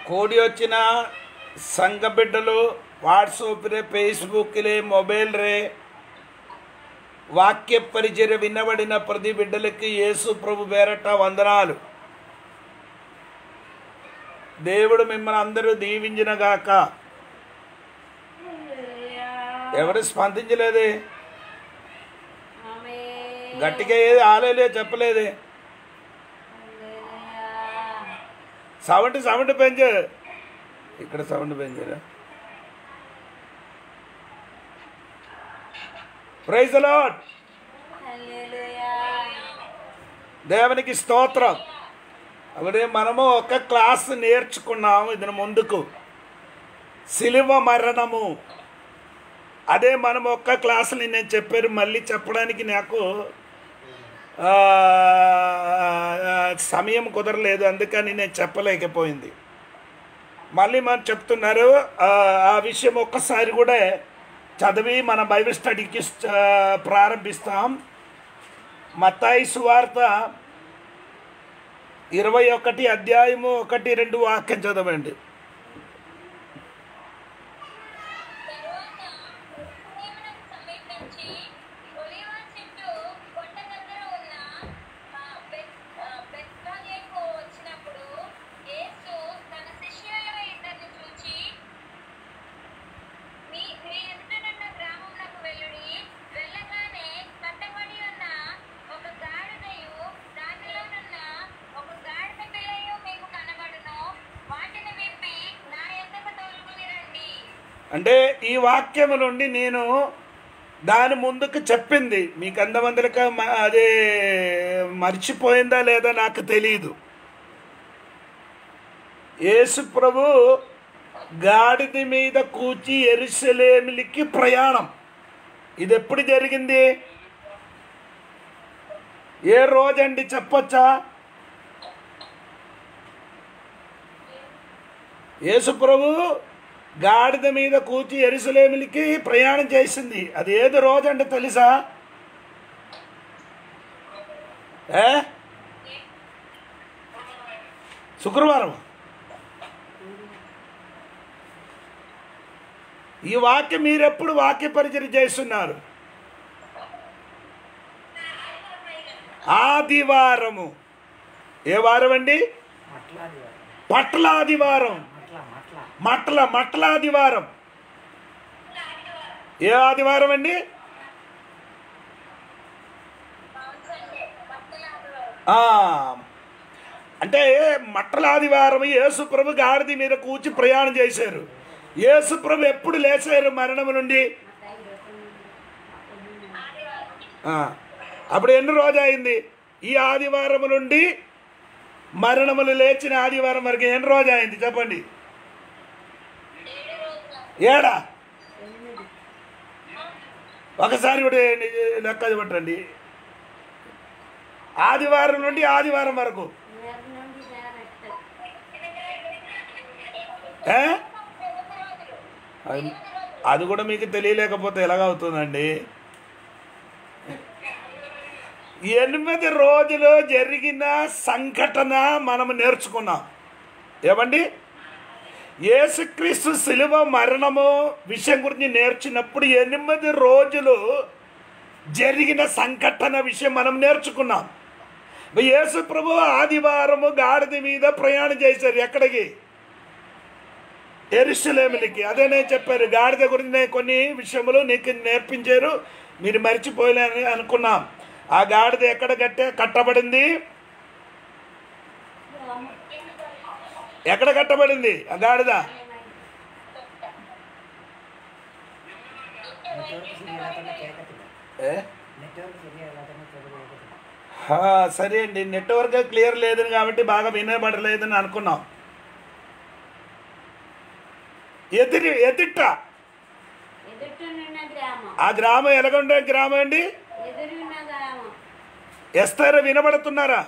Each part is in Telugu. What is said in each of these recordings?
ಕೂಡಿ వచ్చిన సంఘ బిడ్డలు వాట్సాప్రే ఫేస్బుక్లే మొబైల్ రే వాక్య పరిచర్య వినబడిన ప్రతి బిడ్డలకి యేసు ప్రభు పేరట వందనాలు దేవుడు మిమ్మల్ని అందరూ దీవించినగాక ఎవరు స్పందించలేదే గట్టిగా ఏది ఆలేలే చెప్పలేదే సౌండ్ సౌండ్ పెంచు ఇక్కడ సౌండ్ పెంచారా ప్రైజ్ లాడ్ దేవునికి స్తోత్రం అప్పుడే మనము ఒక క్లాస్ నేర్చుకున్నాము ఇది ముందుకు సిలువ మరణము అదే మనం ఒక్క క్లాసుని నేను చెప్పారు మళ్ళీ చెప్పడానికి నాకు ఆ, సమయం కుదరలేదు అందుకని నేను చెప్పలేకపోయింది మళ్ళీ మనం చెప్తున్నారు ఆ, ఆ విషయం ఒక్కసారి కూడా చదివి మన బైబిల్ స్టడీకి ఆ, ప్రారంభిస్తాం మత్తాయి సువార్త ఇరవై ఒకటి అధ్యాయము ఒకటి రెండు వాక్యం చదవండి తరువాత ఉత్సవమునకు సమీపించి ఒలీవ చెట్టు కొండ దగ్గర ఉన్న ఆ, బెత్- ఆ, బెత్ఫగేకు వచ్చినప్పుడు యేసు తన శిష్యులలో ఇద్దరిని చూచి మీ మీ ఎదుటనున్న గ్రామమునకు వెళ్ళుడి వెళ్ళగానే కట్టబడి ఉన్న ఒక గాడిదయు దానిలోనున్న ఒక గాడిద పిల్లయు మీకు కనబడును వాటిని విప్పి నా యొద్దకు తోలుకుని రండి అంటే ఈ వాక్యము నుండి నేను దాని ముందుకు చెప్పింది మీకు అంతమందికి అదే మర్చిపోయిందా లేదా నాకు తెలియదు యేసు ప్రభు గాడిద మీద కూచి ఎరుసలేమిలికి ప్రయాణం ఇది ఎప్పుడు జరిగింది ఏ రోజండి చెప్పొచ్చా యేసు ప్రభు గాడిద మీద కూర్చి ఎరుసలేమిలికి ప్రయాణం చేసింది అది ఏది రోజు అంటే తెలుసా ఏ శుక్రవారం ఈ వాక్యం మీరెప్పుడు వాక్య పరిచయం చేస్తున్నారు ఆదివారము ఏ వారం అండి పట్లాదివారం మట్ల మట్ల ఆదివారం ఏ ఆదివారం అండి ఆ, అంటే మట్టల ఆదివారం యేసుప్రభు గాడిద మీద కూర్చి ప్రయాణం చేశారు యేసుప్రభు ఎప్పుడు లేచారు మరణం నుండి ఆ, అప్పుడు ఎన్ని రోజు అయింది ఈ ఆదివారం నుండి మరణములు లేచిన ఆదివారం వరకు ఎన్ని రోజు అయింది చెప్పండి ఏడా ఒకసారి కూడా లెక్క పెట్టండి ఆదివారం నుండి ఆదివారం వరకు ఏ? అది- అది కూడా మీకు తెలియలేకపోతే ఎలాగవుతుందండి ఎనిమిది రోజులు జరిగిన సంఘటన మనం నేర్చుకున్నాం ఏమండి యేసుక్రీస్తు శిలువ మరణము విషయం గురించి నేర్చినప్పుడు ఎనిమిది రోజులు జరిగిన సంఘటన విషయం మనం నేర్చుకున్నాం యేసు ప్రభు ఆదివారము గాడిద మీద ప్రయాణం చేశారు ఎక్కడికి ఎరుసలేములకి అదే నేను చెప్పారు గాడిద గురించి నేను కొన్ని విషయములు నీకు నేర్పించారు మీరు మర్చిపోలేని అనుకున్నాం ఆ గాడిద ఎక్కడ కట్టే కట్టబడింది ఎక్కడ కట్టబడింది ఆ గాడిద ఏ? హా, సరే అండి నెట్వర్క్ క్లియర్ లేదని కాబట్టి బాగా వినబడలేదని అనుకున్నాం ఎదిరి ఎదిట ఎదుటినున్న గ్రామం ఆ గ్రామం ఎలాగుండే గ్రామం అండి ఎదురున్న గ్రామం ఎస్తారా వినబడుతున్నారా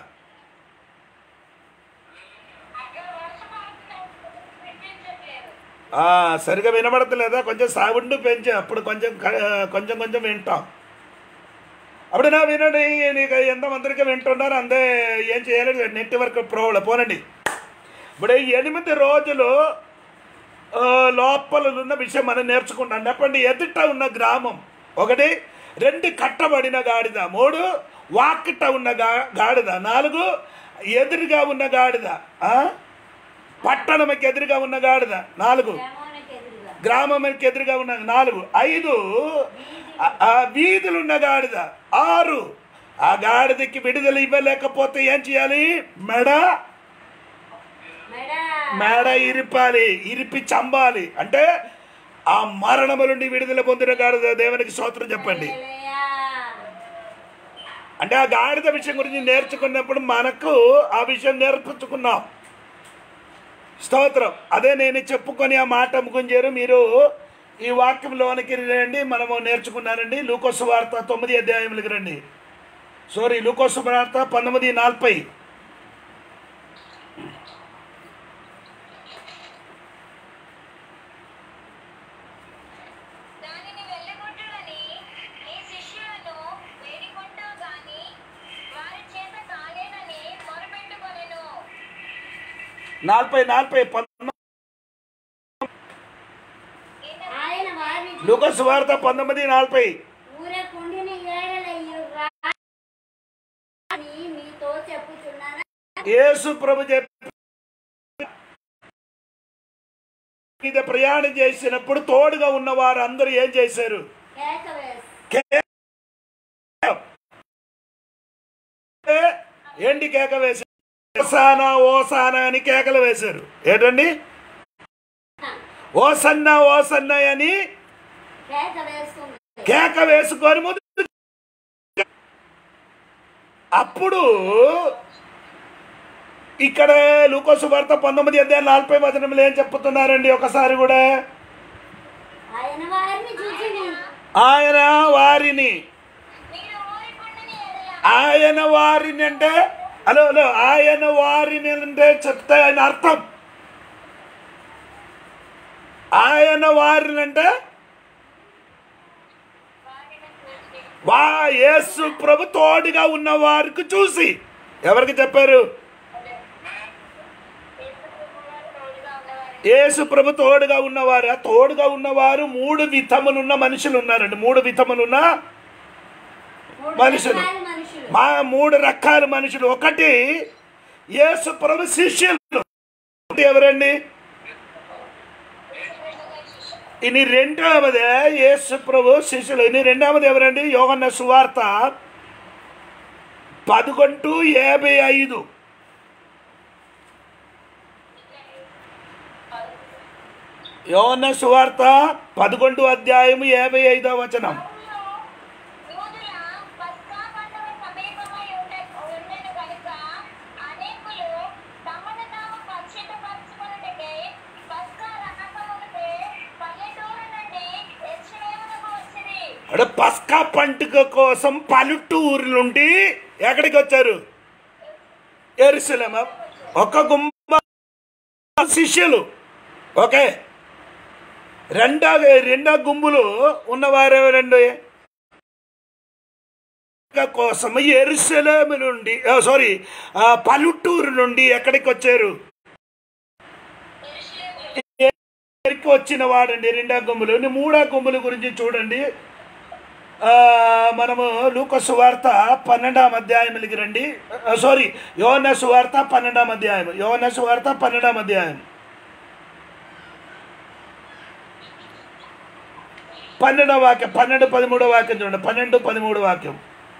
ఆ, సరిగా వినబడతలేదా కొంచెం సౌండ్ పెంచు అప్పుడు కొంచెం క- కొంచెం కొంచెం వింటాం అప్పుడు నా వినండి నీకు ఎంతమందికి వింటున్నారు అందే ఏం చేయాలి నెట్వర్క్ ప్రాబ్లం పోనండి ఇప్పుడు ఈ ఎనిమిది రోజులు ఆ, లోపల ఉన్న విషయం మనం నేర్చుకుంటాం చెప్పండి ఎదుట ఉన్న గ్రామం ఒకటి రెండు కట్టబడిన గాడిద మూడు వాకిట ఉన్న గా గాడిద నాలుగు ఎదురుగా ఉన్న గాడిద ఆ? పట్టణంకి ఎదురుగా ఉన్న గాడిద నాలుగు గ్రామానికి ఎదురుగా గ్రామంకి ఎదురుగా ఉన్న నాలుగు ఐదు ఆ- ఆ వీధులున్న గాడిద ఆరు ఆ గాడిదకి విడుదల ఇవ్వలేకపోతే ఏం చేయాలి మెడ మెడ మేడ ఇరిపాలి ఇరిపి చంబాలి అంటే ఆ మరణము నుండి విడుదల పొందిన గాడిద దేవునికి స్తోత్రం చెప్పండి హల్లెలూయా. అంటే ఆ గాడిద విషయం గురించి నేర్చుకున్నప్పుడు మనకు ఆ విషయం నేర్పించుకున్నాం స్తోత్రం అదే నేను చెప్పుకొని ఆ మాట ముగించారు మీరు ఈ వాక్యంలోనికి రండి మనము నేర్చుకున్నారండి లూకోసు వార్త తొమ్మిది అధ్యాయములకి రండి సారీ లూకోసు వార్త పంతొమ్మిది నలభై దానిని వెళ్ళగొట్టుడని నీ శిష్యులను వేడుకుంటావు గాని వారి చేత కాలేనని మొరపెట్టుకొనెను నలభై నలభై పంతొమ్మిది ఆయన వారిని లూకోసు వార్త పంతొమ్మిది నలభై ఊరకుండిన ఏడలయ్యు అని మీతో చెప్పుచున్నాను యేసు ప్రభు చెప్పి మీద ప్రయాణం చేసినప్పుడు తోడుగా ఉన్న వారు అందరూ ఏం చేశారు కేక వేసి కే- ఏంటి కేక వేశారు ఓసానా ఓసానా అని కేకలు వేశారు ఏంటండి ఓసన్న ఓసన్న అని కేక వేస్తుంది కేక వేసుకొని ముందు అప్పుడు ఇక్కడ లూకోసు వార్త పంతొమ్మిది అధ్యాయం నలభై వచనంలో ఏం చెప్తున్నారండి ఒకసారి కూడా ఆయన వారిని చూసి ఆయన వారిని మీరు ఊరికుండని ఎడల ఆయన వారిని అంటే హలో హలో ఆయన వారిని అంటే చెప్తే ఆయన అర్థం ఆయన వారిని అంటే వా యేసు ప్రభు తోడుగా ఉన్న వారికి చూసి ఎవరికి చెప్పారు యేసు ప్రభు తోడుగా ఉన్నవారు ఆ తోడుగా ఉన్నవారు మూడు విధములున్న మనుషులు ఉన్నారండి మూడు విధములున్న మూడు మనుషులు. రకాల మనుషులు మా మూడు రకాల మనుషులు ఒకటి యేసు ప్రభు శిష్యులు ఒకటి ఎవరండి ఇని రెండవది యేసు ప్రభు శిష్యులు ఇని రెండవది ఎవరండి యోగన్న సువార్త పదకొండు యాభై ఐదు యోగన్న సువార్త పదకొండు అధ్యాయము యాభై ఐదో వచనం యూదుల పస్కా పండుగ సమీపమై ఉండ- ఉండెను గనుక అనేకులు తమను తాము పరిశుద్ధపరచుకొనుటకై పస్కా రాకమునుపే పల్లెటూరు నుండి యెరూషలేమునకు వచ్చిరి. అంటే పస్కా పండుగ కోసం పల్లెటూరు నుండి ఎక్కడికి వచ్చారు ఎరుసలేమ ఒక గుమ్మ శిష్యులు ఓకే రెండో రెండో గుంపులు ఉన్నవారు ఎవరండి పస్కా కోసం ఎరుసలేము నుండి ఆ, సారీ ఆ, పల్లెటూరు నుండి ఎక్కడికి వచ్చారు ఎక్కడికి వచ్చిన వాడండి రెండో గుంపులు ఇన్ని మూడో గుంపుల గురించి చూడండి ఆ, మనము లూక సువార్త పన్నెండాం అధ్యాయంలోకి రండి ఆ, సారీ యోన సువార్త పన్నెండాం అధ్యాయం యోన సువార్త పన్నెండాం అధ్యాయం పన్నెండో వాక్యం పన్నెండు పదమూడో వాక్యం చూడండి పన్నెండు పదమూడు వాక్యం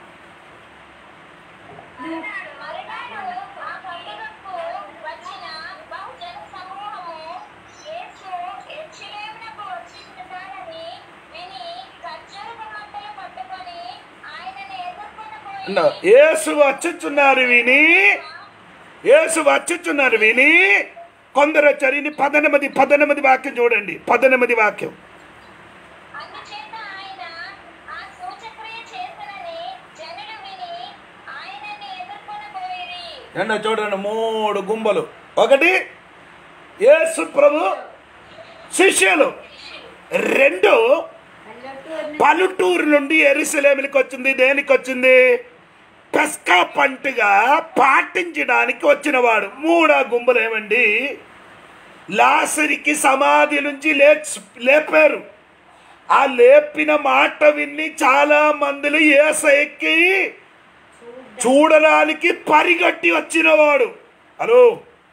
మరునాడు ఆ పండుగకు వచ్చిన బహుజన సమూహము యేసు యెరూషలేమునకు వచ్చుచున్నాడని విని ఖర్జూరపు మంటలు పట్టుకొని ఆయనను ఎదుర్కొనబోయి యేసు వచ్చుచున్నారు విని యేసు వచ్చుచున్నారు విని కొందరు వచ్చారు ఇది పద్దెనిమిది పద్దెనిమిది వాక్యం చూడండి పద్దెనిమిది వాక్యం అందుచేత ఆయన ఆ సూచక్రియ చేతనని జనులు విని ఆయనని ఎదుర్కొనబోయిరి రెండో చూడండి మూడు గుంబలు ఒకటి యేసు ప్రభు శిష్యులు రెండు పల్లెటూరు పల్లెటూరు నుండి ఎరుసలేమికి వచ్చింది దేనికి వచ్చింది పెస్కా పండుగ పాటించడానికి వచ్చినవాడు మూడో గుంపులు ఏమండి లాసరికి సమాధి నుంచి లే లేపారు ఆ లేపిన మాట విని చాలా మందిని ఏసైకి చూడడానికి పరిగట్టి వచ్చినవాడు హలో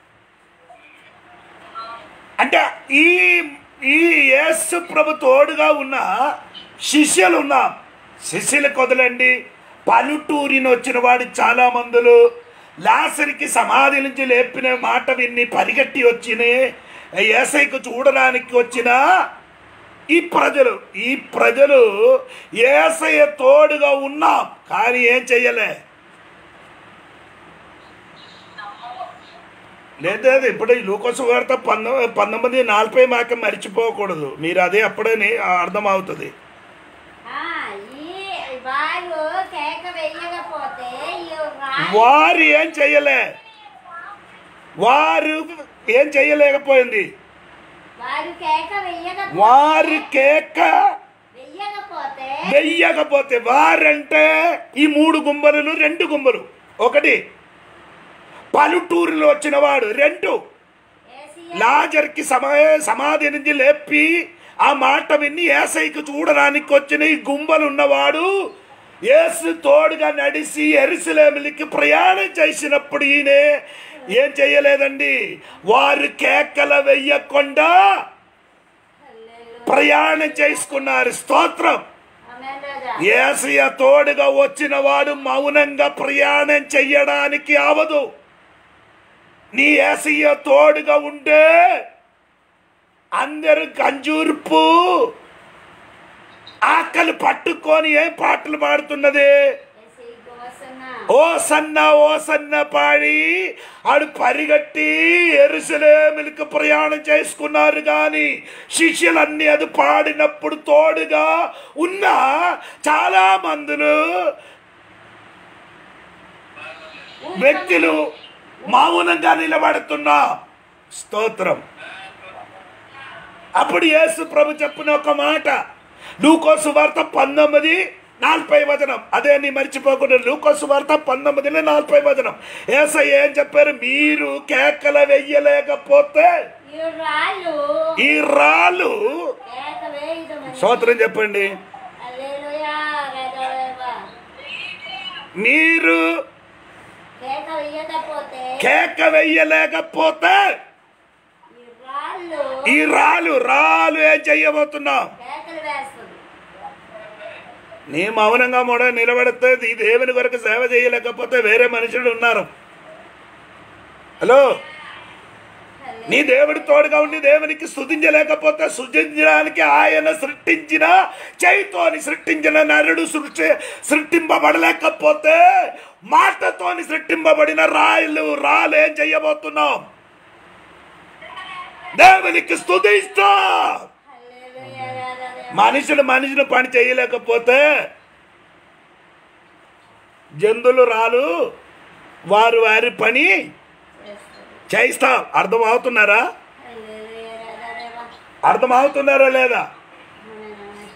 అంటే ఈ ఈ యేసు ప్రభు తోడుగా ఉన్న శిష్యులు ఉన్నాం శిష్యులకు వదలండి పలుటూరిని వచ్చిన వాడు చాలా మందులు లాసరికి సమాధి నుంచి లేపిన మాట విని పరిగెట్టి వచ్చిన ఏసైకు చూడడానికి వచ్చిన ఈ ప్రజలు ఈ ప్రజలు ఏసయ్య తోడుగా ఉన్నాం కానీ ఏం చెయ్యలే లేదు ఇప్పుడు ఈ లూకోసు వార్త పంతొమ్మిది పంతొమ్మిది నలభై మాక మర్చిపోకూడదు మీరు అదే అప్పుడే ని- అర్థమవుతుంది ఆ, ఈ వాళ్ళు కేక వేయకపోతే ఈ రాయి వారు ఏం చెయ్యలే వారు ఏం చెయ్యలేకపోయింది వారు కేక వేయకపోతే వారు కేక వెయ్యకపోతే వెయ్యకపోతే వారంటే ఈ మూడు గుంబలు రెండు గుంబలు ఒకటి పలుటూరులో వచ్చిన వాడు రెండు ఏసీయ లాజర్కి సమా సమాధి నుంచి లేపి ఆ మాట విని ఏసైకి చూడడానికి వచ్చిన ఈ గుంబలు ఉన్నవాడు యేసు తోడుగా నడిచి ఎరుసలేములకి ప్రయాణం చేసినప్పుడు ఈయన ఏం చేయలేదండి వారు కేకల వెయ్యకుండా ప్రయాణం చేసుకున్నారు స్తోత్రం ఆమేన్ రాజా ఏసయ్య తోడుగా వచ్చిన వాడు మౌనంగా ప్రయాణం చెయ్యడానికి అవదు నీ ఏసయ్య తోడుగా ఉంటే అందరు గంజూర్పు ఆకలి పట్టుకొని ఏం పాటలు పాడుతున్నది ఏసీ గోసన్న ఓ సన్న ఓ సన్న పాడి ఆడు పరిగట్టి ఎరుసలేములకు ప్రయాణం చేసుకున్నారు కానీ శిష్యులన్నీ అది పాడినప్పుడు తోడుగా ఉన్న చాలా మందులు వ్యక్తులు మౌనంగా నిలబడుతున్నా స్తోత్రం అప్పుడు యేసు ప్రభు చెప్పిన ఒక మాట లూకోసు వార్త పంతొమ్మిది నలభై వచనం అదే నీ మర్చిపోకుండా లూకోసు వార్త పంతొమ్మిదిలో నలభై వచనం ఏసై ఏం చెప్పారు మీరు కేకల వెయ్యలేకపోతే ఈ రాళ్ళు ఈ రాళ్ళు కేక వేయడం స్తోత్రం చెప్పండి హల్లెలూయా రాజావేవా మీరు కేక వేయకపోతే కేక వెయ్యలేకపోతే ఈ రాళ్ళు ఈ రాళ్ళు రాళ్ళు ఏం చెయ్యబోతున్నాం కేకలు వేస్తుంది నీ మౌనంగా మూడ నిలబడితే ఈ దేవుని కొరకు సేవ చేయలేకపోతే వేరే మనుషులు ఉన్నారు హలో నీ దేవుడి తోడుగా ఉండి దేవునికి స్థుతించలేకపోతే సృజించడానికి ఆయన సృష్టించిన చేయితోని సృష్టించిన నరుడు సృష్టి సృష్టింపబడలేకపోతే మాటతోని సృష్టింపబడిన రాయలు రాళ్ళు ఏం చెయ్యబోతున్నాం దేవునికి స్థుతిస్తా హల్లెలూయా రాజావేవా మనుషులు మనుషులు పని చేయలేకపోతే జంతువులు రాలు వారు వారి పని చేస్తుంది చేయిస్తాం అర్థం అవుతున్నారా హల్లెలూయా రాజావేవా అర్థం అవుతున్నారా లేదా ఆమేన్ ఆమేన్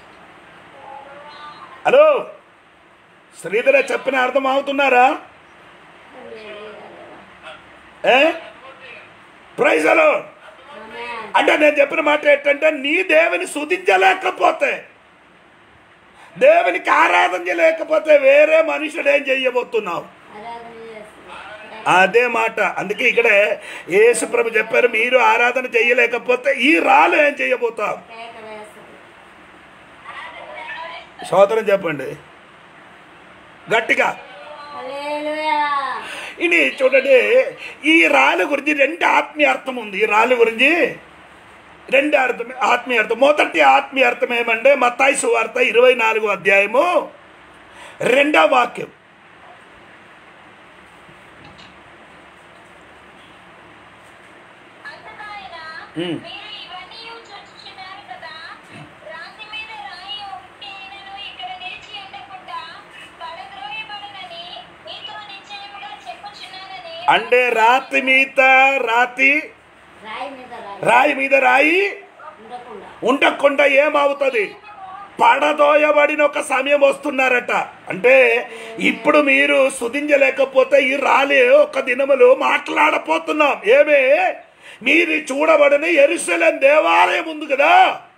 హలో శ్రీధర చెప్పిన అర్థం అవుతున్నారా హల్లెలూయా రాజావేవా ఏ ప్రైజ్ హలో ఆమేన్ అంటే నేను చెప్పిన మాట ఏంటంటే నీ దేవుని శుద్ధించలేకపోతే దేవునికి ఆరాధన చేయలేకపోతే వేరే మనుషుడు ఏం చెయ్యబోతున్నావు ఆరాధన చేస్తుంది అదే మాట అందుకే ఇక్కడే యేసు ప్రభు చెప్పారు మీరు ఆరాధన చేయలేకపోతే ఈ రాళ్ళు ఏం చేయబోతాం కేక వేస్తుంది సోదరం చెప్పండి గట్టిగా హల్లెలూయా ఇది చూడండి ఈ రాళ్ళ గురించి రెండు ఆత్మీయ అర్థం ఉంది ఈ రాళ్ళ గురించి రెండు అర్థం ఆత్మీయ అర్థం మొదటి ఆత్మీయ అర్థం ఏమంటే మత్తాయి సువార్త ఇరవై నాలుగు అధ్యాయము రెండవ వాక్యం అంతటా ఆయన, ఉమ్. మీరు ఇవన్నీ చూచుచున్నారు కదా రాతి మీద రాయి ఒకటి అయినను ఇక్కడ నిలిచి ఉండకుండా పడద్రోయబడునని మీతో నిశ్చయముగా చెప్పుచున్నానని అంటే రాతి మీద రాతి రాయి మీద రాయి రాయి మీద రాయి ఉండకుండా ఉండకుండా ఏమవుతుంది పడదోయబడిన ఒక సమయం వస్తున్నారట అంటే ఇప్పుడు మీరు సుధించలేకపోతే ఈ రాలే ఒక దినములు మాట్లాడపోతున్నాం ఏమే మీరు చూడబడిన ఎరుసలేం దేవాలయం ఉంది కదా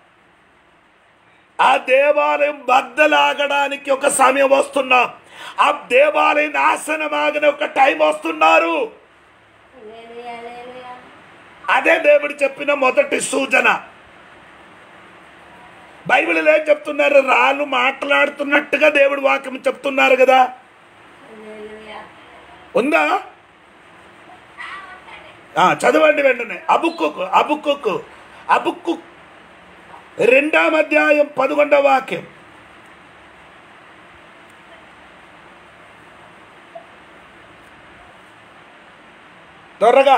ఆ దేవాలయం బద్దలాగడానికి ఒక సమయం వస్తున్నాం ఆ దేవాలయం నాశనమాగిన ఒక టైం వస్తున్నారు హల్లెలూయా హల్లెలూయా అదే దేవుడు చెప్పిన మొదటి సూచన బైబిల్ ఏం చెప్తున్నారు రాళ్ళు మాట్లాడుతున్నట్టుగా దేవుడు వాక్యం చెప్తున్నారు కదా హల్లెలూయా ఉందా ఆ, చదవండి వెంటనే అబుక్కుకు అబుక్కుకు అబుక్కు రెండాం అధ్యాయం పదకొండవ వాక్యం త్వరగా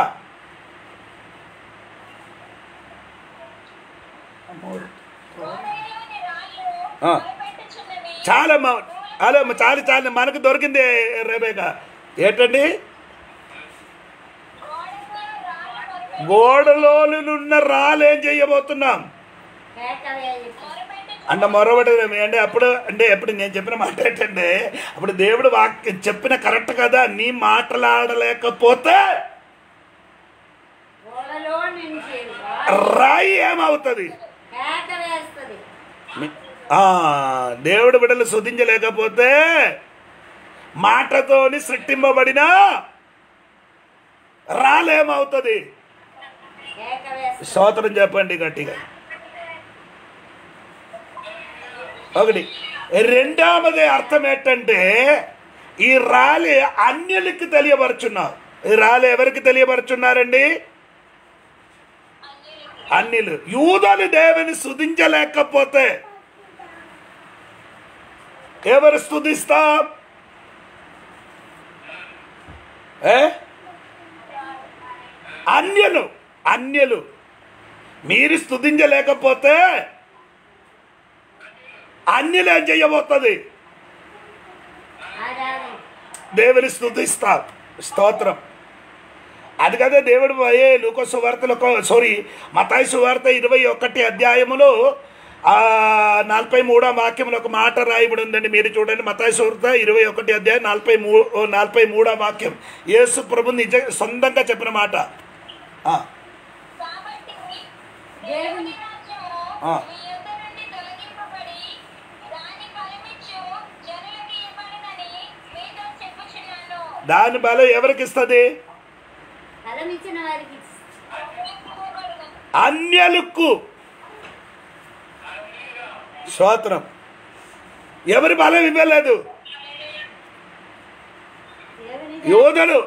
గోడలోని రాళ్ళు ఆ. భయపెట్టుచున్నవి. చాలా మా అలా చాలు చాలు మనకు దొరికింది రేబేక ఏంటండి గోడలో రాళ్ళు మొరపెట్టు- గోడలోనున్న రాళ్ళు ఏం చేయబోతున్నాం కేక వేయి మొరపెట్టుచు- అంటే మరొకటి అంటే అప్పుడు అంటే ఎప్పుడు నేను చెప్పిన మాట ఏంటంటే అప్పుడు దేవుడు వాక్యం చెప్పిన కరెక్ట్ కదా నీ మాట్లాడలేకపోతే గోడలో నుంచి రాయి ఏమవుతుంది కేక వేస్తుంది ఆ, దేవుడు బిడ్డలు శుద్ధించలేకపోతే మాటతోని సృష్టింపబడిన రాలేమవుతుంది కేక వేస్తుంది స్తోత్రం చెప్పండి గట్టిగా ఒకటి రెండవది అర్థం ఏంటంటే ఈ రాలి అన్యులకి తెలియపరుచున్నారు ఈ రాలి ఎవరికి తెలియపరుచున్నారండి అన్యులు యూదులు దేవుని స్తుతించలేకపోతే ఎవరు స్తుతిస్తాం ఏ అన్యులు అన్యులు మీరు స్తుతించలేకపోతే అన్యులు ఏం చేయబోతుంది ఆరాధన దేవుని స్తుతిస్తాం స్తోత్రం అది కదా దేవుడు ఏ లూక సువార్తలో సారీ మతాయి సువార్త ఇరవై ఒకటి అధ్యాయములో ఆ నలభై మూడో వాక్యంలో ఒక మాట రాయబడి ఉందండి మీరు చూడండి మతాయి సువార్త ఇరవై ఒకటి అధ్యాయం నలభై మూ నలభై మూడో వాక్యం యేసు ప్రభు నిజ సొంతంగా చెప్పిన మాట ఆ, కాబట్టి దేవుని దేవుని రాజ్యము ఆ. మీ యొద్ద నుండి తొలగింపబడి దాని ఫలమిచ్చు జనులకి ఇవ్వబడినని మీతో చెప్పుచున్నాను దాని బలం ఎవరికి ఇస్తుంది ఫలం ఇచ్చిన వారికి ఇవ్వబడును. అన్యలకు స్తోత్రం ఎవరి బలం ఇవ్వలేదు దేవుని యోధులు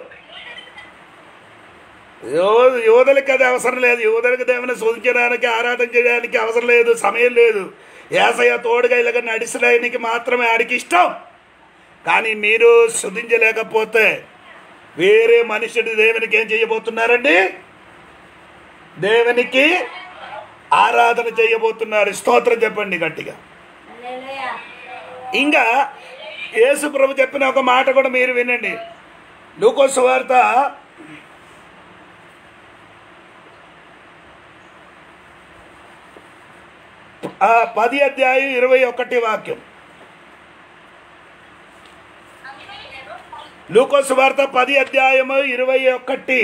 యో- యోధులకి అది అవసరం లేదు యోధులకి దేవుని శోధించడానికి ఆరాధన చేయడానికి అవసరం లేదు సమయం లేదు ఏసయ్య తోడుగా ఇలాగ నడిచడానికి మాత్రమే ఆడికి ఇష్టం కానీ మీరు శుద్ధించలేకపోతే వేరే మనుషుడు దేవునికి ఏం చేయబోతున్నారండి దేవునికి ఆరాధన చేయబోతున్నారు స్తోత్రం చెప్పండి గట్టిగా హల్లెలూయా ఇంకా యేసు ప్రభు చెప్పిన ఒక మాట కూడా మీరు వినండి లూకోసు వార్త ఆ పది అధ్యాయం ఇరవై ఒకటి వాక్యం లూకోసు వార్త పది అధ్యాయము ఇరవై ఒకటి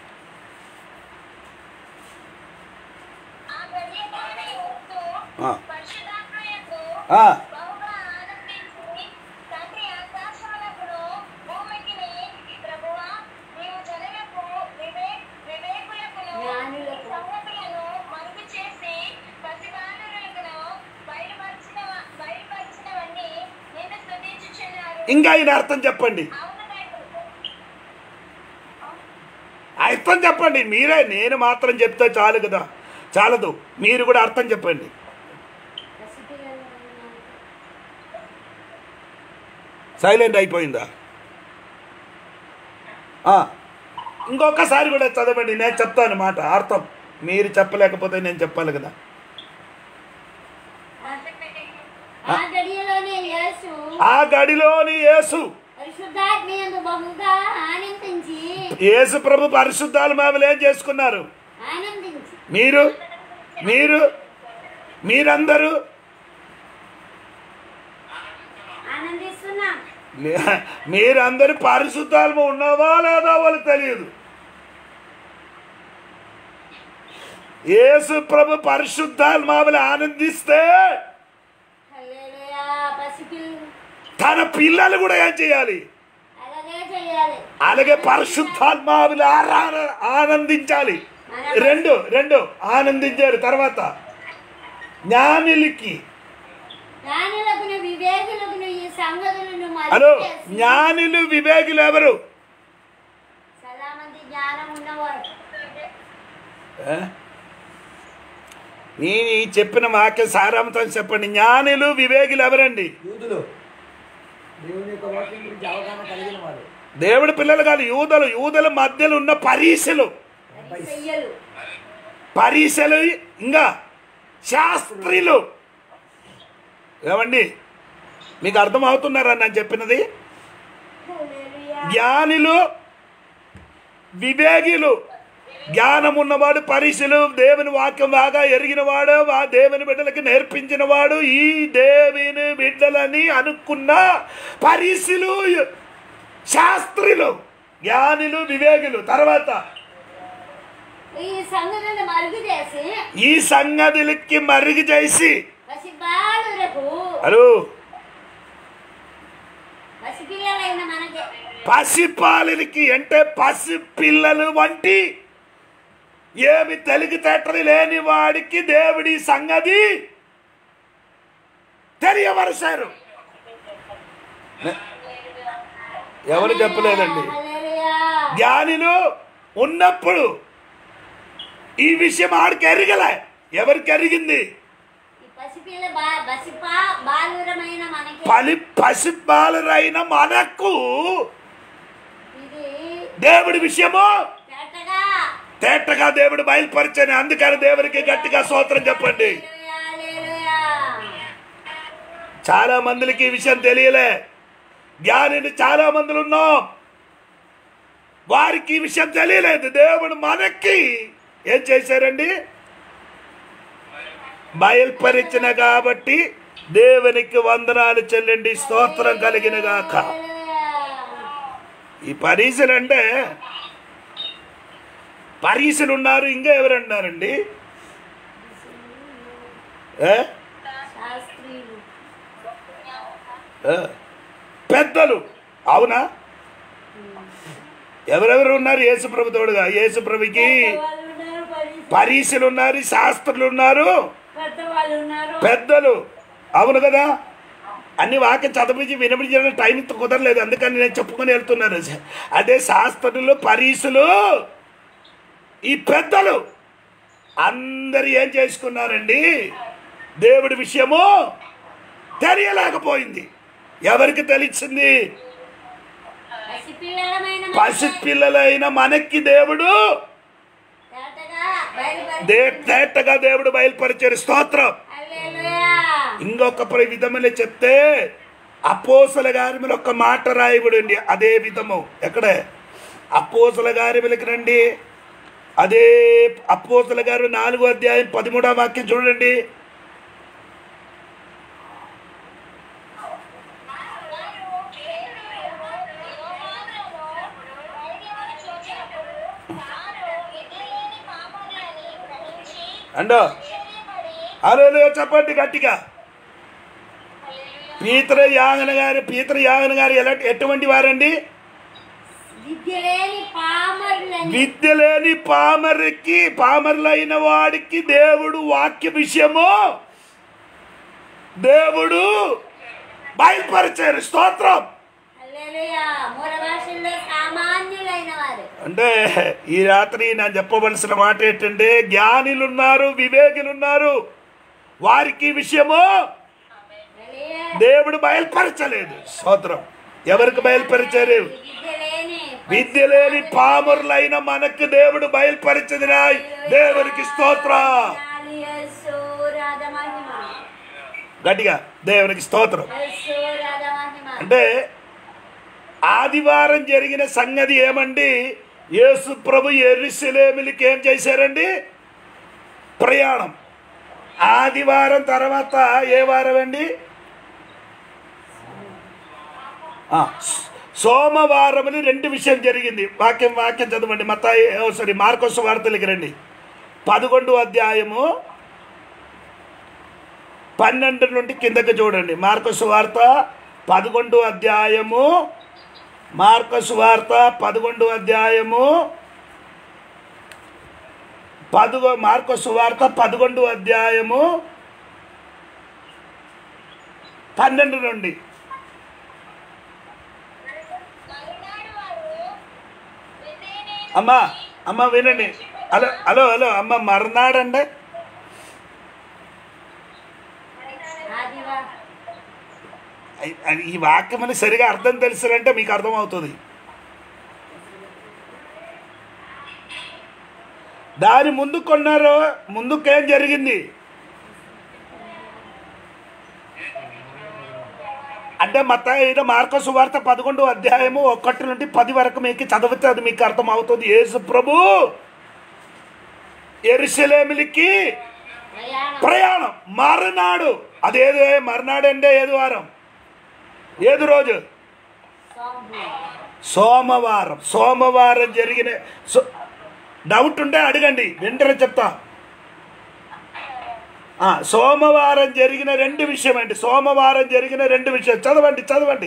ఆ గడియలోనే యేసు ఆ. పరిశుద్ధాత్మయందు ఆ, బహుగా ఆనందించి తండ్రి ఆకాశమునకును భూమికిని ప్రభువా నీవు జనులకు వివే వివేకులకును జ్ఞానులకు. సంగతులను మరుగు చేసి పసిబాలురకును బయలుపరిచిన బయలుపరిచినవన్నీ నిన్ను స్తుతించుచున్నారు ఇంకా ఆయన అర్థం చెప్పండి అవును తండ్రి. అర్థం చెప్పండి మీరే నేను మాత్రం చెప్తే చాలు కదా చాలదు మీరు కూడా అర్థం చెప్పండి పసిపిల్లలు సైలెంట్ అయిపోయిందా ఆ, ఇంకొకసారి కూడా చదవండి నేను చెప్తాను మాట అర్థం మీరు చెప్పలేకపోతే నేను చెప్పాలి కదా ఆ గడియలోనే యేసు ఆ గడిలోని యేసు పరిశుద్ధాత్మయందు బహుగా ఆనందించి యేసు ప్రభు పరిశుద్ధాలు మామూలు ఏం చేసుకున్నారు ఆనందించి మీరు మీరు మీరందరూ లే- మీరందరూ పరిశుద్ధాత్మ ఉన్నావా లేదా వాళ్ళకి తెలియదు యేసు ప్రభు పరిశుద్ధాత్మావులు ఆనందిస్తే హల్లెలూయా పసిపిల్లు తన పిల్లలు కూడా ఏం చేయాలి అలాగే చేయాలి అలాగే పరిశుద్ధాత్మావులు ఆరా- ఆనందించాలి రెండు రెండు ఆనందించారు తర్వాత జ్ఞానులకి జ్ఞానులకును వివేకులకును ఈ సంగతులను హలో మరుగు చేసి జ్ఞానులు వివేకులు ఎవరు చాలా మంది జ్ఞానం ఉన్నవారు ఏ? నేను ఈ చెప్పిన వాక్య సారాంతం చెప్పండి జ్ఞానులు వివేకులు ఎవరండి యూదులు దేవుని యొక్క వాక్యం గురించి అవగాహన కలిగిన వారు దేవుడి పిల్లలు కాదు యూదలు యూదల మధ్యలో ఉన్న పరీక్షలు చెయ్యలు పరీక్షలు ఇంకా శాస్త్రులు ఏమండి మీకు అర్థం అవుతున్నారా నేను చెప్పినది హల్లెలూయా జ్ఞానులు వివేకులు జ్ఞానం ఉన్నవాడు పరీక్షలు దేవుని వాక్యం బాగా ఎరిగినవాడు ఆ దేవుని బిడ్డలకి నేర్పించినవాడు ఈ దేవుని బిడ్డలని అనుకున్న పరీక్షలు శాస్త్రులు జ్ఞానులు వివేకులు తర్వాత ఈ సంగతులను మరుగు చేసి ఈ సంగతులకి మరుగు చేసి పసిబాలురకు హలో పసిపిల్లలైన మనకి పసిపాలనికి అంటే పసి పిల్లలు వంటి ఏమి తెలివితేటలు లేని వాడికి దేవుడి సంగతి తెలియవరసారు ఎవరు చెప్పలేదండి హల్లెలూయా జ్ఞానిలు ఉన్నప్పుడు ఈ విషయం ఆడికి ఎరగలే ఎవరికి ఎరిగింది ఈ పసిపిల్ల బా బసిపా బాలురమైన మనకి పలి పసిపాలరైన మనకు ఇది దేవుడి విషయము చేతగా తేటగా దేవుడు బయలుపరచని అందుకని దేవునికి గట్టిగా స్తోత్రం చెప్పండి హల్లెలూయా, హల్లెలూయా. చాలా మందికి ఈ విషయం తెలియలే జ్ఞానిని చాలా మందులు ఉన్నాం వారికి ఈ విషయం తెలియలేదు దేవుడు మనకి ఏం చేశారండి బయలుపరిచిన కాబట్టి దేవునికి వందనాలు చెల్లండి స్తోత్రం కలిగిన గాక హల్లెలూయా. ఈ పరీక్షలు అంటే పరీక్షలు ఉన్నారు ఇంకా ఎవరన్నారండి ఏ? శాస్త్రీయులు ఏ? పెద్దలు అవునా ఎవరెవరు ఉన్నారు యేసుప్రభు తోడుగా యేసుప్రభుకి వాళ్ళు ఉన్నారు పరి- పరీక్షలు ఉన్నారు శాస్త్రులు ఉన్నారు పెద్దవాళ్ళు ఉన్నారు పెద్దలు అవును కదా అన్ని వాక్యం చదివించి వినిపించడానికి టైం కుదరలేదు అందుకని నేను చెప్పుకొని వెళ్తున్నాను అదే శాస్త్రులు పరీక్షలు ఈ పెద్దలు అందరు ఏం చేసుకున్నారండి దేవుడి విషయము తెలియలేకపోయింది ఎవరికి తెలిసింది పసిపిల్లలమైన మనకి పసిపిల్లలైన మనకి దేవుడు చేతగా బయలుపరి దే తేటగా దేవుడు బయలుపరిచారు స్తోత్రం హల్లెలూయా. ఇంకొక ప్ర- విధములో చెప్తే అపోసల గారి మీద ఒక మాట రాయబడింది అదే విధము ఎక్కడ అపోసల గారి మీదకి రండి అదే అపోసల గారు నాలుగో అధ్యాయం పదమూడవ వాక్యం చూడండి అండో అరే చెప్పండి గట్టిగా పీతర యాగన గారు పీతర యాగన గారు ఎలా ఎటువంటి వారండి విద్య లేని పామరులని విద్య లేని పామరికి పామరులైన వాడికి దేవుడు వాక్య విషయము దేవుడు బయలుపరిచారు స్తోత్రం హల్లెలూయా. మూల భాషల్లో సామాన్యులైన వారు అంటే ఈ రాత్రి నేను చెప్పవలసిన మాట ఏంటంటే జ్ఞానులు ఉన్నారు వివేకులు ఉన్నారు వారికి ఈ విషయము హల్లెలూయా. దేవుడు బయలుపరచలేదు స్తోత్రం ఎవరికి బయలుపరిచారు విద్య లేని విద్య లేని పామరులైన మనకు దేవుడు బయలుపరిచదినా దేవునికి స్తోత్రం నాలి యేసు రాధమహిమ. గట్టిగా దేవునికి స్తోత్రం యేసు రాధమహిమ. అంటే ఆదివారం జరిగిన సంగతి ఏమండి యేసు ప్రభు ఎరుసలేమిలికి ఏం చేశారండి ప్రయాణం ఆదివారం తర్వాత ఏ వారం అండి ఆ, స- సోమవారముని రెండు విషయం జరిగింది వాక్యం వాక్యం చదవండి మతాయి ఓ, సారీ మార్కోస్ వార్తలకి రండి పదకొండు అధ్యాయము పన్నెండు నుండి కిందకి చూడండి మార్కోస్ వార్త పదకొండు అధ్యాయము మార్కోస్ వార్త పదకొండు అధ్యాయము పదుగో మార్కోస్ వార్త పదకొండు అధ్యాయము పన్నెండు నుండి మరునాడు వారు బెతేనే అమ్మా అమ్మ వినండి హలో హలో హలో అమ్మ మర్నాడండి ఆదివా ఐ- ఐ- ఈ వాక్యం అని సరిగా అర్థం తెలుసునంటే మీకు అర్థమవుతుంది దాని ముందు కొన్నారు ముందుకేం జరిగింది అంటే మత ఏదో మార్క సువార్త పదకొండు అధ్యాయము ఒకటి నుండి పది వరకు మీకు చదివితే అది మీకు అర్థమవుతుంది యేసు ప్రభు ఎరుసలేమిలికి ప్రయాణం ప్రయాణం మరునాడు అదేదో మరునాడు అంటే ఏది వారం ఏది రోజు సోంపు సోమవారం సోమవారం జరిగిన సో డౌట్ ఉంటే అడగండి వెంటనే చెప్తా ఆ, సోమవారం జరిగిన రెండు విషయం అండి సోమవారం జరిగిన రెండు విషయం చదవండి చదవండి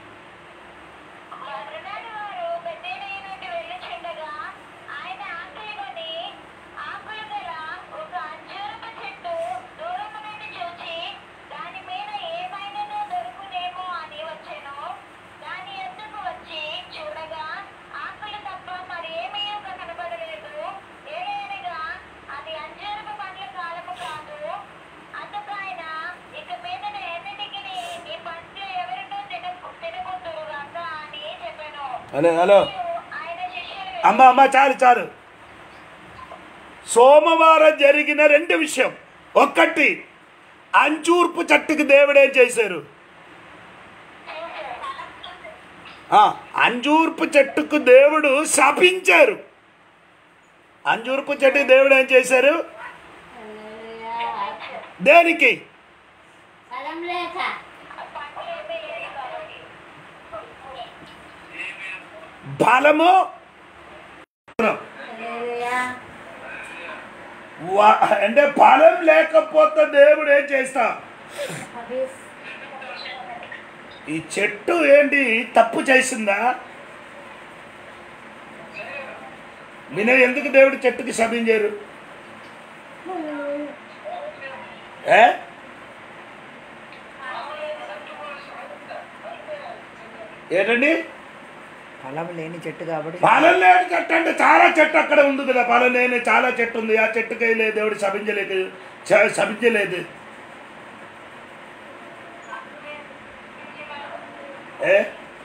మరునాడు వారు బెతేనియ నుండి వెళ్ళుచుండగా ఆయన ఆకలిగొని ఆకులు గల ఒక అంజూరపు చెట్టు దూరము నుండి చూచి దాని మీద ఏమైనానో దొరుకునేమో అని వచ్చెను దాని ఎద్దుకు వచ్చి చూడగా ఆకులు తప్ప మరి ఏమీ కనబడలేదు ఏలయనగా అది అంజూరపు పండ్ల కాలము కాదు అందుకు ఆయన ఇక మీద ఎన్నిటికి ఈ పండ్లు ఎవరినో తినకు తినకుందురుగాక అని చెప్పాను హలో హలో ఆయన శిష్యులు అమ్మ అమ్మ చాలు చాలు సోమవారం జరిగిన రెండు విషయం ఒక్కటి అంచూర్పు చెట్టుకి దేవుడేం చేశారు ఆ, అంజూర్పు చెట్టుకు దేవుడు శపించారు అంజూర్పు చెట్టుకు దేవుడు ఏం చేశారు దేనికి ఫలం లేక పండ్లు ఏమీ లేవు కాబట్టి బలము హల్లెలూయా వా- అంటే బలం లేకపోతే దేవుడు ఏం చేస్తా హబీస్ ఈ చెట్టు ఏంటి తప్పు చేసిందా వినయ్ ఎందుకు దేవుడు చెట్టుకి శపించారు ఏ ఏంటండి ఫలం లేని చెట్టు కాబట్టి ఫలం లేని చెట్టు అంటే చాలా చెట్టు అక్కడ ఉంది కదా ఫలం లేని చాలా చెట్టు ఉంది ఆ చెట్టుకి లేదు దేవుడు శపించలేదు శ- శపించలేదు ఏ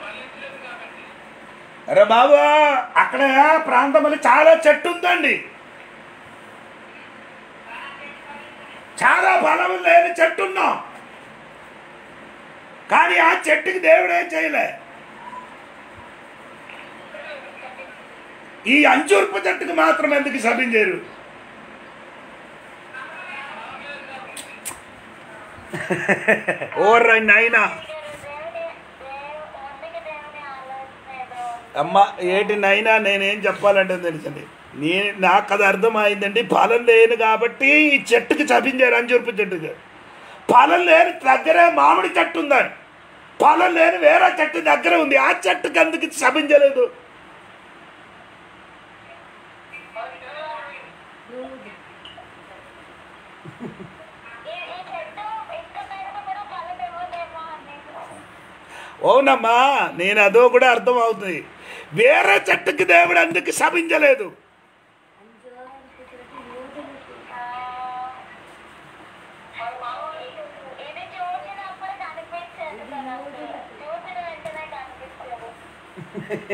అరే బాబు అక్కడ ప్రాంతంలో చాలా చెట్టు ఉందండి చాలా బలం లేని చెట్టు ఉన్నాం కానీ ఆ చెట్టుకి దేవుడు ఏం చేయలే ఈ అంజూర్పు చెట్టుకు మాత్రం ఎందుకు శపించారు ఓర్రా నాయనా దేవుని దేవు అందుకే దేవుని ఆలోచన ఏదో అమ్మ ఏటి నైనా నేనేం చెప్పాలంటే తెలుసండి నే నాకు అది అర్థమైందండి ఫలం లేను కాబట్టి ఈ చెట్టుకి చపించారు అంజూర్పు చెట్టుకి ఫలం లేని దగ్గరే మామిడి చెట్టు ఉందని ఫలం లేని వేరే చెట్టు దగ్గర ఉంది ఆ చెట్టుకి అందుకు శపించలేదు ఈ ఈ చెట్టు ఇంకా మీద కూడా ఫలం ఇవ్వదేమో అని అవునమ్మా నేను అదో కూడా అర్థం అవుతుంది వేరే చెట్టుకి దేవుడు అందుకు శపించలేదు ఇది చూసినప్పుడు కనిపించేది కదా చూసిన వెంటనే కనిపించేది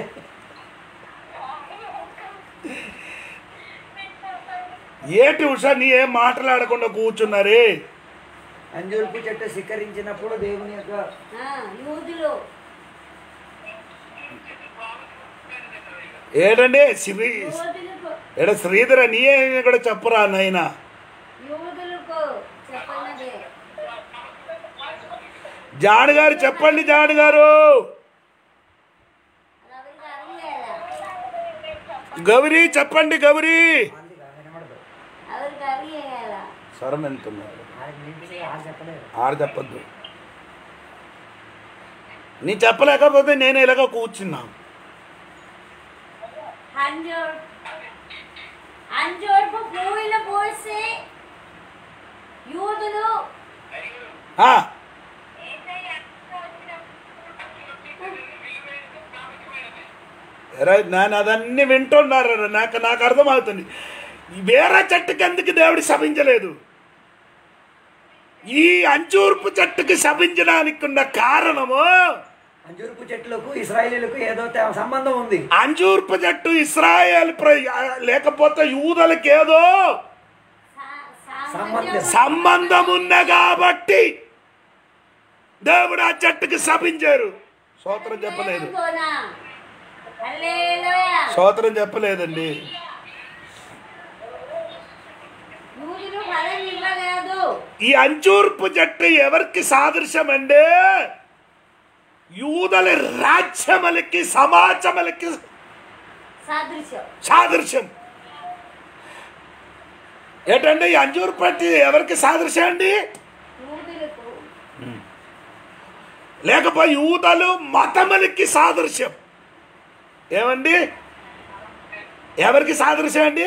ఏటి ఉషా నీ ఏం మాట్లాడకుండా కూర్చున్నారే అంజూర్పు చెట్టు స్వీకరించినప్పుడు దేవుని యొక్క ఆ, యూదులు ఏడండి శ్రీ యూదులకు ఏడ శ్రీధర నీ ఏమి కూడా చెప్పరా నాయనా యూదులకు చెప్పన్నదే జాన్ గారు చెప్పండి జాన్ గారు గౌరీ చెప్పండి గౌరీ ఆంటీ వినబడదు ಅವ್ರಿಗೆ ಅವಿಗೆ ಹೇಳ స్వరం ఎంతున్నారు ఆడికి వినిపించి ఆడు చెప్పలేదు ఆడ చెప్పద్దు నీ చెప్పలేకపోతే నేను ఇలాగ కూర్చున్నా ಅಂಜೋಡ್ ಅಂಜೋಡ್పు పూలు పోసి యూదులు ఆ, ఎరా, నేను అదన్నీ వింటున్నారు నాకు నాకు అర్థమవుతుంది వేరే చెట్టుకి ఎందుకు దేవుడు శపించలేదు ఈ అంచూర్పు చెట్టుకి శపించడానికి ఉన్న కారణము అంజూరుపు చెట్లకు ఇస్రాయేలీలకు ఏదో తే- సంబంధం ఉంది అంజూర్పు చెట్టు ఇస్రాయేల్ ప్ర- లేకపోతే యూదలకి ఏదో సంబంధం. సంబంధం ఉన్న కాబట్టి దేవుడు ఆ చెట్టుకి శపించారు సూత్రం చెప్పలేదు హల్లెలూయా సూత్రం చెప్పలేదండి యూదులు ఫలం ఇవ్వలేదు ఈ అంచూర్పు చెట్టు ఎవరికి సాదృశ్యం అండి యూదల రాజ్యములకి సమాజములకి సాదృశ్యం సాదృశ్యం ఏంటండి ఈ అంజూరు పట్టి ఎవరికి సాదృశ్యం అండి యూదులకు లేకపోతే యూదలు మతములకి సాదృశ్యం ఏమండి ఎవరికి సాదృశ్యం అండి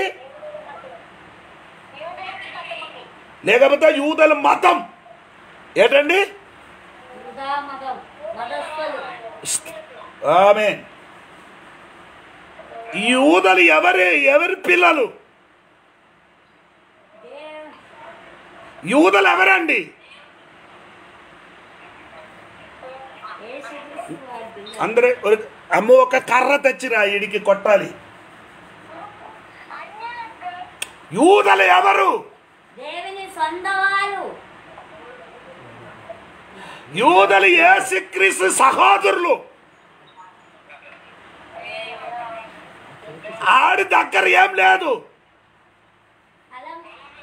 లేకపోతే యూదల మతం ఏంటండి యూదా మతం మతస్థులు ఆమె యూదలు ఎవరి ఎవరి పిల్లలు దేవ్ యూదలు ఎవరండి యేసుక్రీస్తు వారి పిల్లలు. అందరూ ఒక- అమ్మ ఒక కర్ర తెచ్చిరా ఇడికి కొట్టాలి యూదలు ఎవరు దేవుని సొంత వారు యూదలు యేసుక్రీస్తు సహోదరులు ఆడి దగ్గర ఏం లేదు ఫలం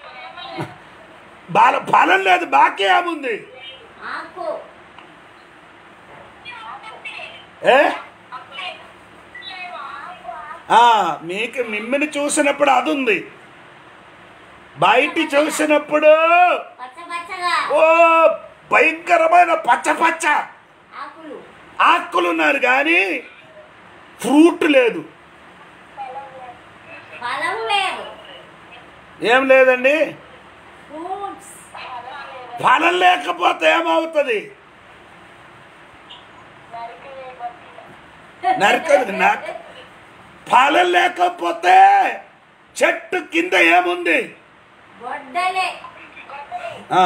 బాల ఫలం లేదు బాకీ ఏముంది ఆకు ఏ ఆ, మీకు మిమ్మల్ని చూసినప్పుడు అది ఉంది బయట చూసినప్పుడు పచ్చ పచ్చగా ఓ భయంకరమైన పచ్చ పచ్చ ఆకులు ఆకులు ఉన్నారు కానీ ఫ్రూట్ లేదు ఫలం లేదు ఏం లేదండి ఫ్రూట్స్ ఫలం లేకపోతే ఏమవుతుంది నరకదు నాకు ఫలం లేకపోతే చెట్టు కింద ఏముంది గొడ్డలే ఆ.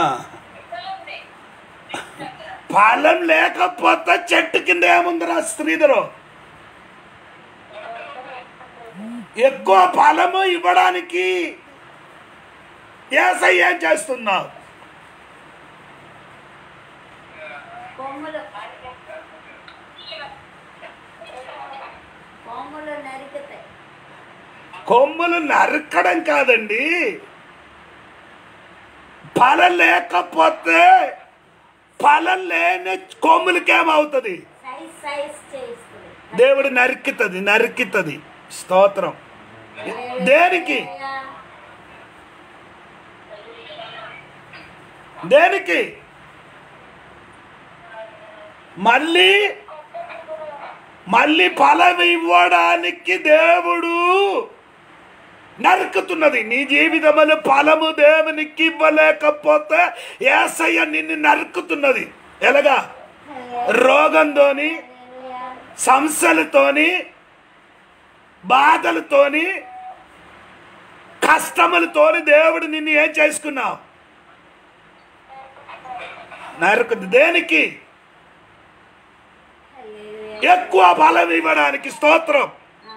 ఫలం లేకపోతే చెట్టు కింద ఏముందిరా శ్రీధరు ఎక్కువ ఫలము ఇవ్వడానికి ఏసై ఏం చేస్తున్నావు కొమ్ములు కొమ్ములు నరుకుతాయి కొమ్ములు నరకడం కాదండి ఫలం లేకపోతే ఫలం లేని కొమ్ములకి ఏమవుతుంది సైజ్ సైజ్ చేస్తుంది దేవుడు నరుకుతుంది నరుకుతుంది స్తోత్రం దేనికి దేనికి మళ్ళీ మళ్ళీ ఫలం ఇవ్వడానికి దేవుడు నరుకుతున్నది నీ జీవితములు ఫలము దేవునికి ఇవ్వలేకపోతే ఏసయ్య నిన్ను నరుకుతున్నది ఎలాగా రోగంతోని సంస్థలతోని బాధలతోని కష్టములతోని దేవుడు నిన్ను ఏం చేసుకున్నావు నరుకుది దేనికి ఎక్కువ బలం ఇవ్వడానికి స్తోత్రం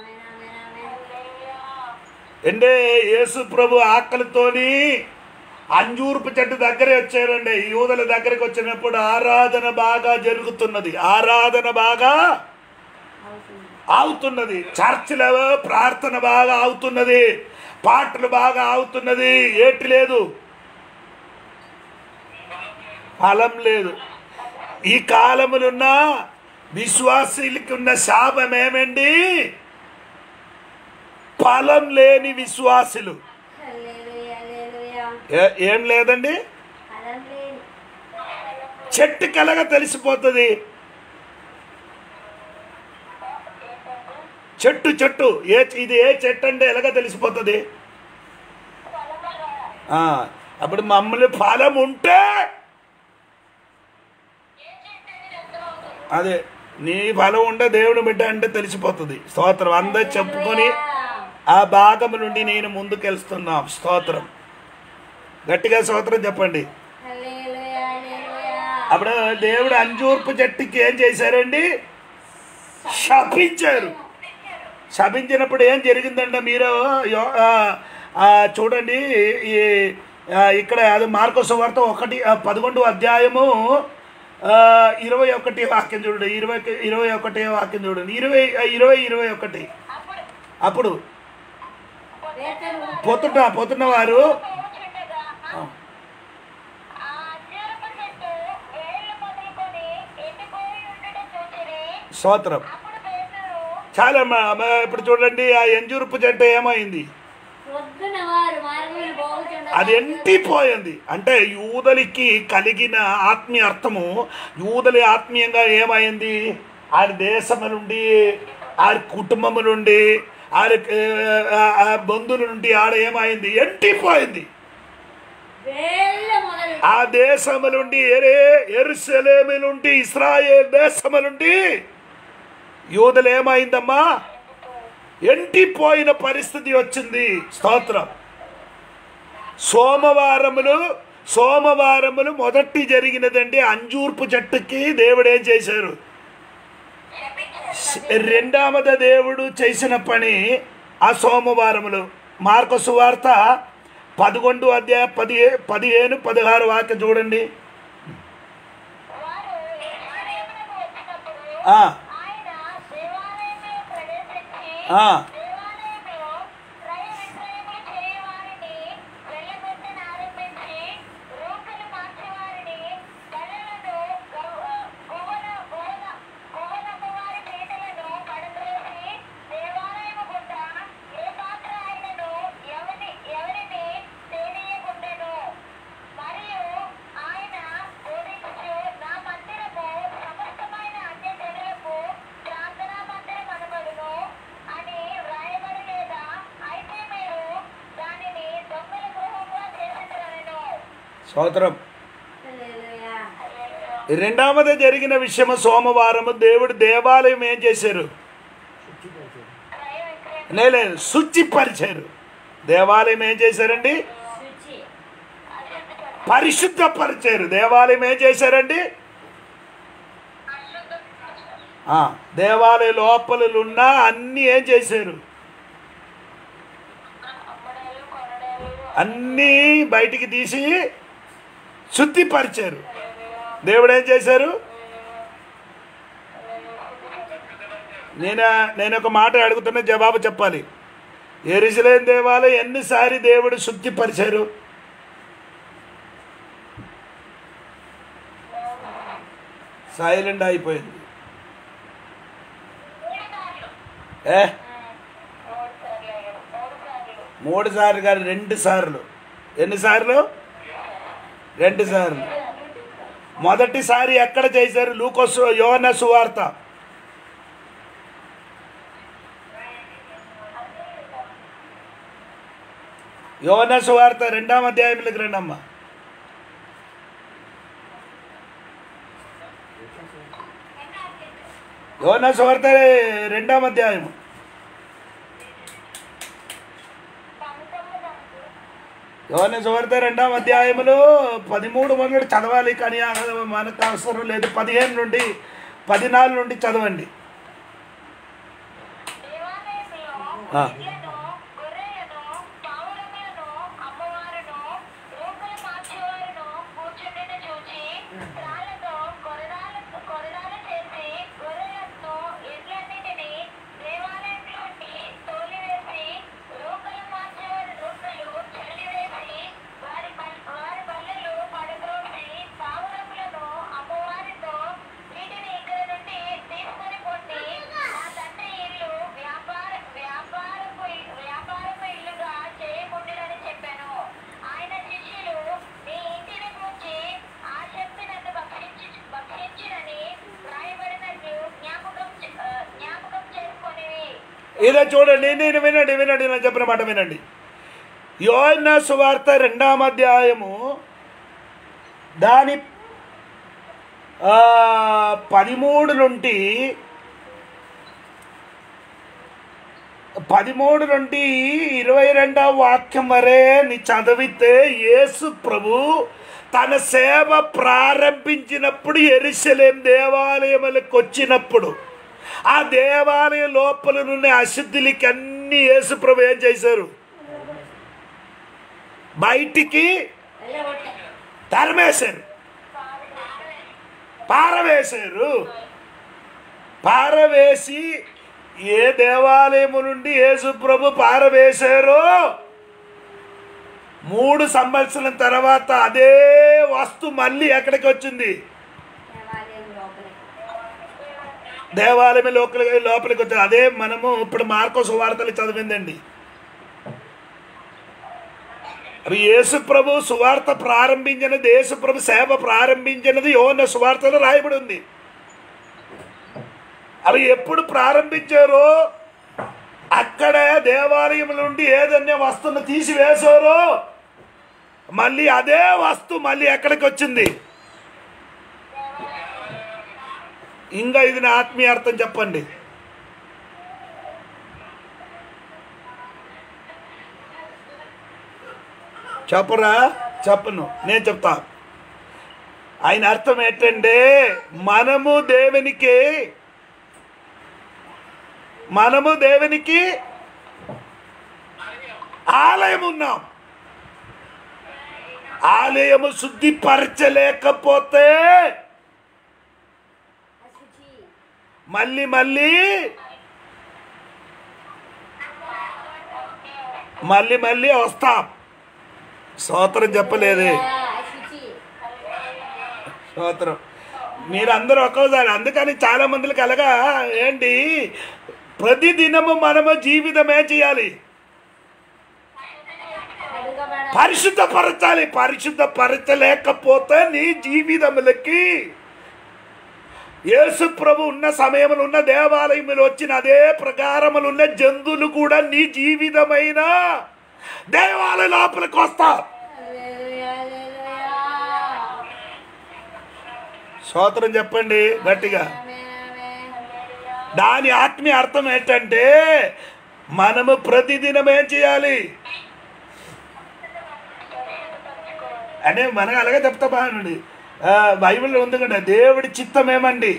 అంటే యేసు ప్రభు ఆకలితోని అంజూర్పు చెట్టు దగ్గరే వచ్చారండి యూదల దగ్గరికి వచ్చినప్పుడు ఆరాధన బాగా జరుగుతున్నది ఆరాధన బాగా అవుతున్నది చర్చిలో ప్రార్థన బాగా అవుతున్నది పాటలు బాగా అవుతున్నది ఏటి లేదు ఫలం లేదు ఈ కాలములున్న విశ్వాసీలకి ఉన్న శాపం ఏమండి ఫలం లేని విశ్వాసులు హల్లెలూయా, హల్లెలూయా. ఏ- ఏం లేదండి ఫలం లేని. చెట్టు కలగా తెలిసిపోతుంది చెట్టు చెట్టు ఏ ఇది ఏ చెట్టు అంటే ఎలాగ తెలిసిపోతుంది ఆ, అప్పుడు మమ్మల్ని ఫలం ఉంటే అదే నీ ఫలం ఉంటే దేవుడు బిడ్డ అంటే తెలిసిపోతుంది స్తోత్రం అందరు చెప్పుకొని ఆ భాగం నుండి నేను ముందుకెళ్తున్నాం స్తోత్రం గట్టిగా స్తోత్రం చెప్పండి హల్లెలూయా, హల్లెలూయా. అప్పుడు దేవుడు అంజూర్పు చెట్టుకి ఏం చేశారండి శపించారు శపించినప్పుడు ఏం జరిగిందంటే మీరు యో- ఆ, ఆ, చూడండి ఈ ఆ, ఇక్కడ అది మార్కోసు వార్త ఒకటి ఆ, పదకొండు అధ్యాయము ఆ, ఇరవై ఒకటి వాక్యం చూడండి ఇరవై ఇరవై ఒకటి వాక్యం చూడండి ఇరవై ఇరవై ఇరవై ఒకటి అప్పుడు అప్పుడు పేతురు పొద్దుట పొద్దున్న వారు పోచుండగా ఆ అంజూరపు చెట్టు వేళ్ళు మొదలుకొని ఎండిపోయి ఉండడం చూచిరి స్తోత్రం అప్పుడు పేతురు చాలా మ- మ- ఇప్పుడు చూడండి ఆ ఎంజూరుపు చెట్టు ఏమైంది పొద్దున వారు మార్గములు పోగుచుండగా అది ఎంటిపోయింది అంటే యూదలికి కలిగిన ఆత్మీయ అర్థము యూదలి ఆత్మీయంగా ఏమైంది ఆయన దేశము నుండి ఆయన కుటుంబము నుండి ఆయన ఆ- ఆ బంధువుల నుండి ఆడ ఏమైంది ఎంటిపోయింది వేళ్ళ మొదలు ఆ దేశము నుండి ఎరే ఎరుసలేమి నుండి ఇస్రాయేల్ దేశము నుండి యూదలు ఏమైందమ్మా ఎంటిపోయిన పరిస్థితి వచ్చింది స్తోత్రం సోమవారములు సోమవారములు మొదటి జరిగినదండి అంజూర్పు చెట్టుకి దేవుడు ఏం చేశారు రెండవద దేవుడు చేసిన పని ఆ సోమవారములు మార్కు సువార్త పదకొండు అధ్యాయ పదిహే పదిహేను పదహారు వాక్య చూడండి వారు యెరూషలేమునకు వచ్చినప్పుడు ఆ, ఆయన దేవాలయంలో ప్రవేశించి ఆ. దేవాలయంలో క్రయ విక్రయములు చేయవారిని వెళ్ళగొట్టని ఆరంభించి రూకలు మార్చేవారిని బల్లలను గవ్వ- గువ్వల గువ్వల గువ్వలమ్మవారి పీటలను పడద్రోసి దేవాలయము గుంట ఏ పాత్ర ఆయనను ఎవరి ఎవరిని తేనీయకుండెను మరియు ఆయన బోధించు నా మందిరము సమస్తమైన అన్య జనులకు ప్రార్థనా మందిరం అనబడును అని వ్రాయబడి లేదా అయితే మీరు దానిని దొంగల గృహంగా చేసిండ్రనెను స్తోత్రం హల్లెలూయా. రెండవది జరిగిన విషయము సోమవారము దేవుడు దేవాలయం ఏం చేశారు క్రయ విక్రయం లే- లేదు శుచిపరిచారు దేవాలయం ఏం చేశారండి శుచి పరిశుద్ధపరిచారు దేవాలయం ఏం చేశారండి ఆ, దేవాలయ లోపల ఉన్న అన్ని ఏం చేశారు అమ్మడాలు కొనడాలు అన్నీ బయటికి తీసి శుద్ధిపరిచారు దేవుడు ఏం చేశారు నేను నేను ఒక మాట అడుగుతున్న జవాబు చెప్పాలి ఎరుసలేం దేవాలయం ఎన్నిసారి దేవుడు శుద్ధిపరిచారు సైలెంట్ అయిపోయింది ఏ మూడు సార్లు అయ్యారు మూడు సార్లు మూడు సార్లు కాదు రెండు సార్లు ఎన్నిసార్లు రెండు సార్లు మొదటిసారి ఎక్కడ చేశారు లూకోసు యోన సువార్త యోన సువార్త రెండవ అధ్యాయంలోకి రండమ్మా యోన సువార్త రెండవ అధ్యాయం యోన సువార్త రెండవ అధ్యాయములో పదిమూడు మొదలు చదవాలి కానీ ఆ మనకు అవసరం లేదు పదిహేను నుండి పదినాలుగు నుండి చదవండి దేవాలయంలో ఆ. ఎడ్లను, గొర్రెలను, పావురములను అమ్మవారును, రూకలు మార్చేవారును కూర్చుండుట చూచి, త్రాళ్ళతో కొరడాలు- కొరడాలు చేసి, గొర్రెలను, ఎడ్లన్నిటినీ దేవాలయంలోకి తోలివేసి, రూకలు మార్చేవారి రూకలు చల్లివేసి, వారి బల్- వారి బల్లలు పడద్రోసి, పావురములను అమ్మవారితో వీటిని ఇక్కడ నుండి తీసుకొని పొండి నా తండ్రి ఇల్లు వ్యాపార వ్యాపారపు ఇదే చూడండి నేను వినండి వినండి నేను చెప్పిన మాట వినండి యోన సువార్త రెండాం అధ్యాయము దాని ఆ, పదిమూడు నుండి పదిమూడు నుండి ఇరవై రెండవ వాక్యం వరే నీ చదివితే యేసు ప్రభు తన సేవ ప్రారంభించినప్పుడు ఎరిశలేం దేవాలయములకు వచ్చినప్పుడు ఆ దేవాలయం లోపల నుండి అశుద్ధులకి అన్ని యేసు ప్రభు ఏం చేశారు బయటికి వెళ్ళగొట్టే తరిమేశారు పారవేశారు పారవేసి ఏ దేవాలయము నుండి యేసు ప్రభు పారవేశారో మూడు సంవత్సరాల తర్వాత అదే వస్తు మళ్ళీ ఎక్కడికి వచ్చింది దేవాలయం లోపలికి దేవాలయం లోపలికి లోపలికి వచ్చింది అదే మనము ఇప్పుడు మార్కో సువార్తలు చదివిందండి అవి యేసు ప్రభు సువార్త ప్రారంభించినది యేసు ప్రభు సేవ ప్రారంభించినది యోన సువార్తలో రాయబడి ఉంది అవి ఎప్పుడు ప్రారంభించారో అక్కడ దేవాలయం నుండి ఏదన్నా వస్తువును తీసివేశారో మళ్ళీ అదే వస్తు మళ్ళీ ఎక్కడికి వచ్చింది ఇంకా ఇది నా ఆత్మీయ అర్థం చెప్పండి చెప్పరా చెప్పను నేను చెప్తా ఆయన అర్థం ఏంటంటే మనము దేవునికి మనము దేవునికి ఆలయం ఉన్నాం ఆలయము శుద్ధిపరచలేకపోతే అశుచి మళ్ళీ మళ్ళీ మళ్ళీ మళ్ళీ వస్తాం స్తోత్రం చెప్పలేదే అశుచి స్తోత్రం మీరందరూ ఒక్కోసారి అందుకని చాలా మందికి అలాగా ఏంటి ప్రతిదినము మనము జీవితం ఏం చేయాలి అడుగబడ పరిశుద్ధపరచాలి పరిశుద్ధపరచలేకపోతే నీ జీవితములకి యేసు ప్రభు ఉన్న సమయంలో ఉన్న దేవాలయములు వచ్చిన అదే ప్రకారములు ఉన్న జంతువులు కూడా నీ జీవితమైన దేవాలయ లోపలికి వస్తా హల్లెలూయా, హల్లెలూయా. స్తోత్రం చెప్పండి గట్టిగా ఆమేన్, ఆమేన్. దాని ఆత్మీయ అర్థం ఏంటంటే మనము ప్రతిదినం ఏం చేయాలి అంటే మనకు అలాగే చెప్తా బాగుండి బైబిల్లో ఉంది కదా దేవుడి చిత్తం ఏమండి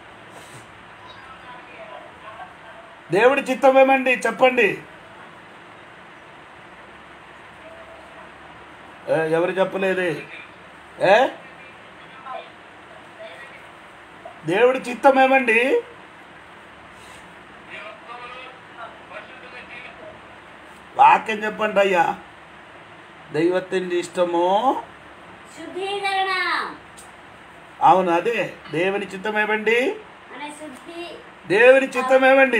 దేవుడి చిత్తం ఏమండి చెప్పండి ఏ, ఎవరు చెప్పలేదు ఏ దేవుడి చిత్తం ఏమండి వాక్యం చెప్పండి అయ్యా దైవత్తిండి ఇష్టము శుద్ధీకరణ అవును అదే దేవుని చిత్తం ఏమండి అనే శుద్ధి దేవుని చిత్తం ఏమండి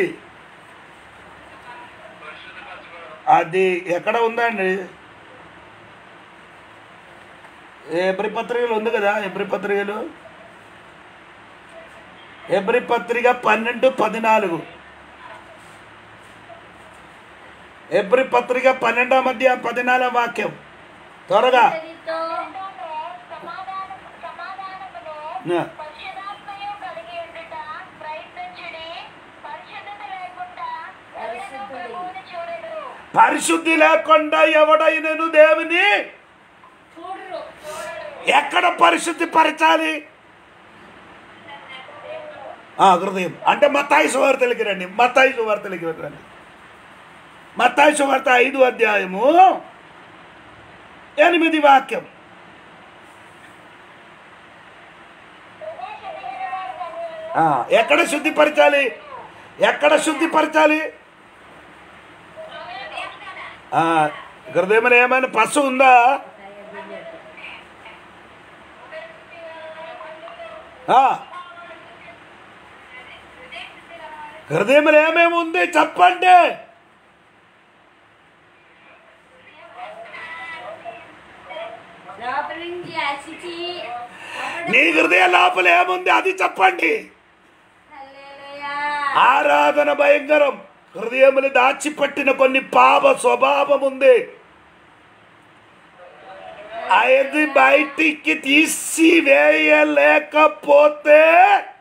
అది ఎక్కడ ఉందండి ఎబ్రి పత్రికలు ఉంది కదా ఎబ్రి పత్రికలు ఎబ్రి పత్రిక పన్నెండు పద్నాలుగు ఎబ్రి పత్రిక పన్నెండో మధ్య పద్నాలుగు వాక్యం త్వరగా శక్తితో సమాధాన సమాధానమును నా. పరిశుధాత్మయు కలిగి ఉండుట ప్రయత్నించుడి పరిశుద్ధత లేకుండా ఎవడైనా ప్రభువుని చూడడు పరిశుద్ధి లేకుండా ఎవడైనను దేవుని చూడరు ఎక్కడ పరిశుద్ధి పరచాలి ఆ, హృదయం అంటే మత్తాయి సువార్తలకి రండి మత్తాయి సువార్తలకి రండి మత్తాయి సువార్త ఐదు అధ్యాయము ఎనిమిది వాక్యం ఆ, ఎక్కడ శుద్ధిపరచాలి ఎక్కడ శుద్ధిపరచాలి ఆ, హృదయంలో ఏమైనా పసు ఉందా ఆ. హృదయంలో ఏమేమి ఉంది చెప్పండి లోపల నుంచి అశుచి నీ హృదయ లోపల ఏముంది అది చెప్పండి హల్లెలూయా ఆరాధన భయంకరం హృదయములు దాచిపెట్టిన కొన్ని పాప స్వభావం ఉంది అది బయటికి తీసి వేయలేకపోతే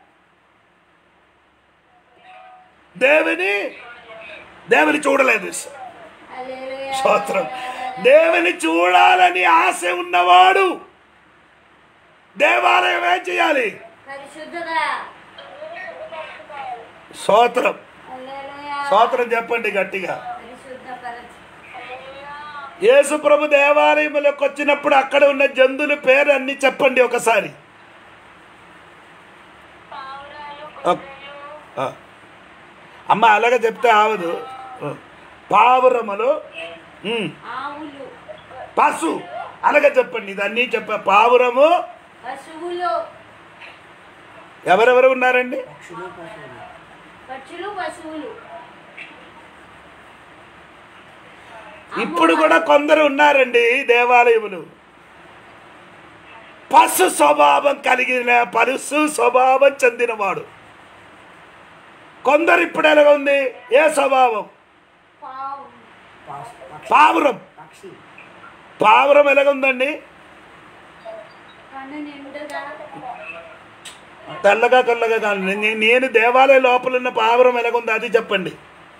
దేవుని దేవుని చూడలేదు హల్లెలూయా. స్తోత్రం దేవుని చూడాలని ఆశ ఉన్నవాడు దేవాలయం ఏం చేయాలి పరిశుద్ధుడా స్తోత్రం హల్లెలూయా. స్తోత్రం చెప్పండి గట్టిగా పరిశుద్ధపరచు. యేసు ప్రభు దేవాలయంలోకి వచ్చినప్పుడు అక్కడ ఉన్న జంతువుల పేరు అన్ని చెప్పండి ఒకసారి ఓ- ఆ. అమ్మ అలాగే చెప్తే ఆవదు ఆ. పావురములు ఉమ్, ఆవులు పశు అలాగే చెప్పండి ఇదన్నీ చెప్ప పావురము పశువులు ఎవరెవరు ఉన్నారండి పక్షులు పశువులు పక్షులు పశువులు ఇప్పుడు కూడా కొందరు ఉన్నారండి దేవాలయములు పశు స్వభావం కలిగిన పరుసు స్వభావం చెందినవాడు కొందరు ఇప్పుడు ఎలాగ ఉంది ఏ స్వభావం పావు పాస్- పక్షి పావురం పక్షి పావురం ఎలాగుందండి కన్ను నిండుగా తెల్లగా తెల్లగా కాదు నే- నేను దేవాలయ లోపల ఉన్న పావురం ఎలాగుంది అది చెప్పండి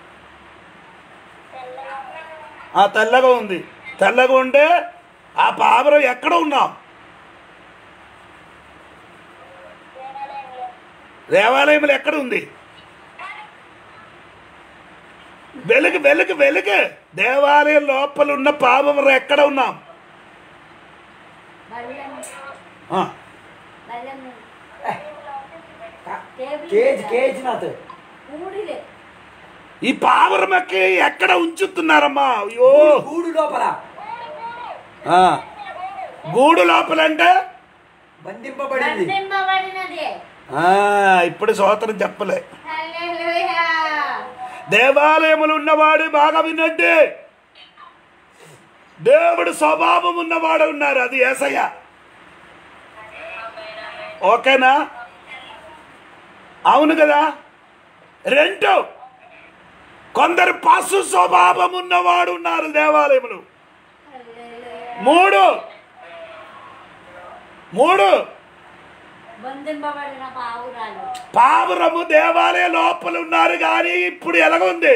ఆ తెల్లగా ఉంది తెల్లగా ఉంటే ఆ పావురం ఎక్కడ ఉన్నాం దేవాలయంలో ఎక్కడ ఉంది వెలుగు వెలుగు వెలుగు దేవాలయం లోపల ఉన్న పాపం ఎక్కడ ఉన్నాం బల్లెం ఆ, బల్లెం టేబుల్ కేజ్ మీద. కేజ్ నాథ్ ఊడిలే ఈ పావురమకి ఎక్కడ ఉంచుతున్నారమ్మా అయ్యో గూడు లోపల ఆ, గూడు లోపలంటే బంధింపబడింది బంధింపబడినది ఆ, ఇప్పుడు సోదరం చెప్పలే హల్లెలూయా దేవాలయములు ఉన్నవాడు బాగా వినండి దేవుడు స్వభావం ఉన్నవాడు ఉన్నారు అది ఏసయ్య ఓకేనా అవును కదా రెండు కొందరు పశు స్వభావం ఉన్నవాడు ఉన్నారు దేవాలయములు హల్లెలూయా మూడు మూడు బంధింపబడిన పావురాలు పావురము దేవాలయ లోపల ఉన్నారు కానీ ఇప్పుడు ఎలాగుంది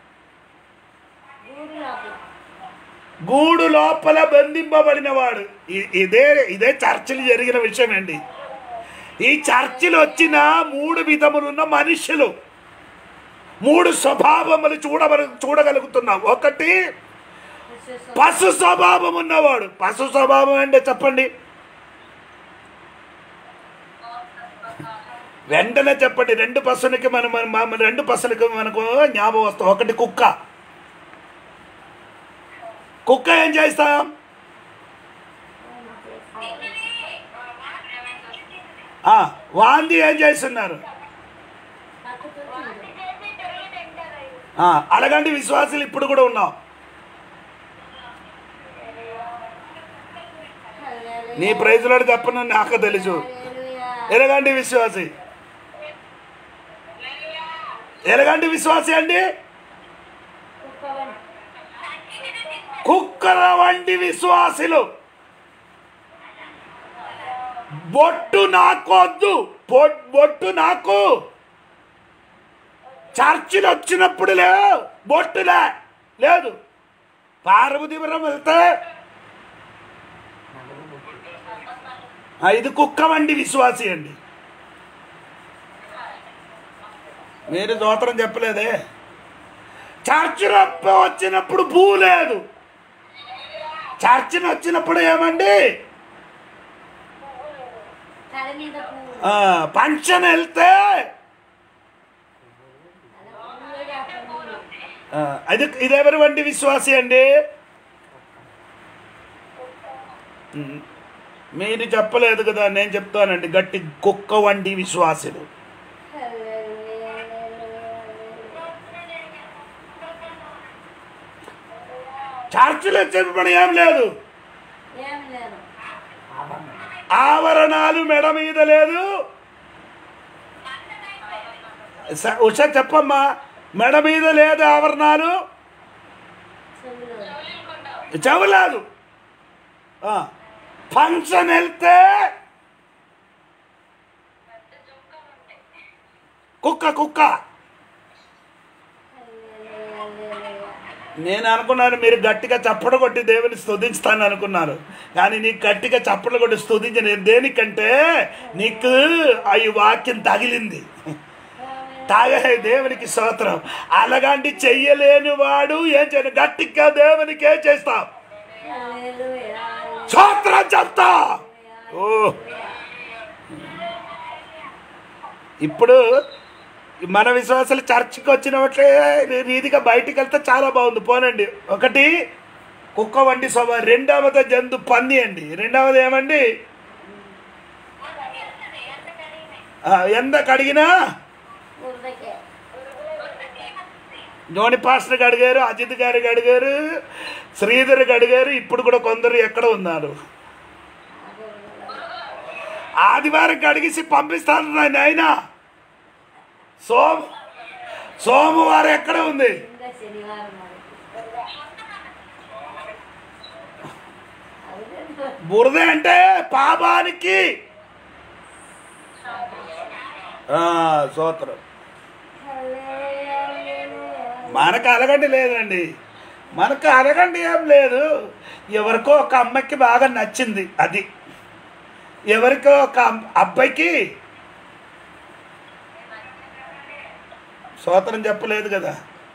గూడు లోపల గూడు లోపల బంధింపబడినవాడు ఇ- ఇదే ఇదే చర్చలు జరిగిన విషయం అండి ఈ చర్చిలు వచ్చిన మూడు విధములున్న మనుషులు మూడు స్వభావములు చూడబ చూడగలుగుతున్నాం ఒకటి విశ్వసం పశు స్వభావం ఉన్నవాడు పశు స్వభావం అంటే చెప్పండి వెంటనే చెప్పండి రెండు పశువులకి మనం మన- మన రెండు పశువులకి మనకు జ్ఞాపకం వస్తాం ఒకటి కుక్క కుక్క ఏం చేస్తాం ఆ, వాంతి ఏం చేస్తున్నారు పక్కతో ఆ, అలాగంటి విశ్వాసులు ఇప్పుడు కూడా ఉన్నాం నీ ప్రైజులాడు చెప్పను నాకు తెలుసు ఎలాగంటి విశ్వాసి ఎలాగంటి విశ్వాసి అండి కుక్కల వంటి విశ్వాసులు బొట్టు నాకొద్దు బొ- బొట్టు నాకు చర్చిలు వచ్చినప్పుడు లే బొట్టులే లేదు పార్వతీపురం వెళ్తే ఆ, ఇది కుక్క వంటి విశ్వాసి అండి మీరు దోత్రం చెప్పలేదే చర్చిలో వచ్చినప్పుడు భూ లేదు చర్చిని వచ్చినప్పుడు ఏమండి తల మీద పువ్వు ఆ, ఫంక్షన్ వెళ్తే అలా పువ్వులే ఆ పువ్వులు. ఆ, అది ఇదెవరి వంటి విశ్వాసి అండి ఉమ్, మీరు చెప్పలేదు కదా నేను చెప్తానండి గట్టి కుక్క వంటి విశ్వాసులు చర్చిలో చెప్పడం ఏం లేదు ఏం లేదు ఆవరణాలు మెడ మీద లేదు స- ఉష చెప్పమ్మా మెడ మీద లేదు ఆవరణాలు చెవులు చెవలేదు ఫంక్షన్ వెళ్తే కుక్క కుక్క నేను అనుకున్నాను మీరు గట్టిగా చప్పడు కొట్టి దేవుని స్తుతిస్తాను అనుకున్నారు కానీ నీకు గట్టిగా చప్పట్లు కొట్టి స్తుతించిన దేనికంటే నీకు ఆ ఈ వాక్యం తగిలింది తాగే దేవునికి స్తోత్రం అలాగంటి చెయ్యలేని వాడు ఏం చేయను గట్టిగా దేవునికి ఏం చేస్తాం హల్లెలూయా స్తోత్రం చెప్తా ఓ ఇప్పుడు మన విశ్వాసాలు చర్చికి వచ్చినట్లే రీతిగా బయటికి వెళ్తే చాలా బాగుంది పోనండి ఒకటి కుక్క వంటి స్వభావం రెండవది జంతు పంది అండి రెండవది ఏమండి ఆ, ఎంత కడిగినా బురదకే జోని పాస్టర్కి అడిగారు అజిత్ గారికి అడిగారు శ్రీధర్కి అడిగారు ఇప్పుడు కూడా కొందరు ఎక్కడ ఉన్నారు ఆదివారం కడిగేసి పంపిస్తాను నాయన ఆయన సోమ సోమవారం ఎక్కడ ఉంది ఇంకా శనివారం మనకి బురద అంటే పాపానికి ఆ, స్తోత్రం మనకు అలగండి లేదండి మనకు అలగండి ఏం లేదు ఎవరికో ఒక అమ్మాయికి బాగా నచ్చింది అది ఎవరికో ఒక అమ్- అబ్బాయికి స్తోత్రం చెప్పలేదు కదా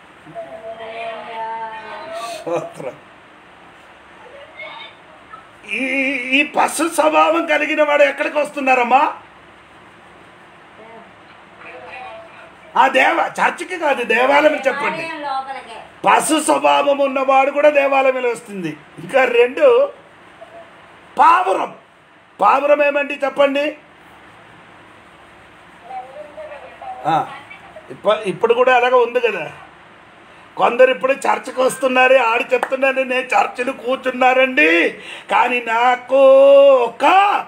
స్తోత్రం ఈ ఈ పశు స్వభావం కలిగిన వాడు ఎక్కడికి వస్తున్నారమ్మా ఆ దేవ చర్చికి కాదు దేవాలయం చెప్పండి ఆలయం లోపలికే పశు స్వభావం ఉన్నవాడు కూడా దేవాలయంలో వస్తుంది ఇంకా రెండు పావురం పావురం ఏమండి చెప్పండి ఆ, ఇప్ప ఇప్పుడు కూడా అలాగే ఉంది కదా కొందరు ఇప్పుడు చర్చకు వస్తున్నారు ఆడి చెప్తున్నారు నేను చర్చలు కూర్చున్నారండి కానీ నాకు ఒక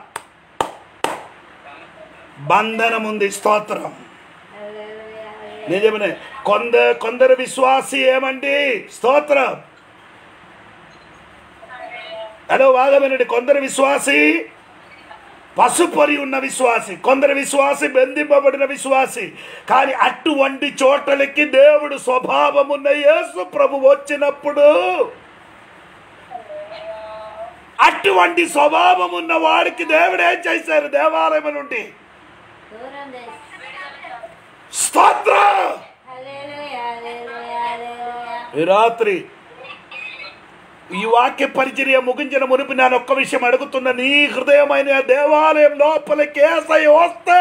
బంధనం ఉంది స్తోత్రం హల్లెలూయా నిజమనే కొంద కొందరు విశ్వాసి ఏమండి స్తోత్రం హలో వాగమనండి కొందరు విశ్వాసి పసుపొరి ఉన్న విశ్వాసి కొందరు విశ్వాసి బెందింపబడిన విశ్వాసి కానీ అటువంటి చోటలకి దేవుడు స్వభావం ఉన్న యేసు ప్రభు వచ్చినప్పుడు అటువంటి స్వభావం ఉన్న వాడికి దేవుడు ఏం చేశారు దేవాలయం నుండి దూరం చేసి స్తోత్రం హల్లెలూయా హల్లెలూయా హల్లెలూయా ఈ రాత్రి ఈ వాక్య పరిచర్య ముగించిన మునిపి నేను ఒక్క విషయం అడుగుతున్న నీ హృదయమైన దేవాలయం లోపలికి ఏసై వస్తే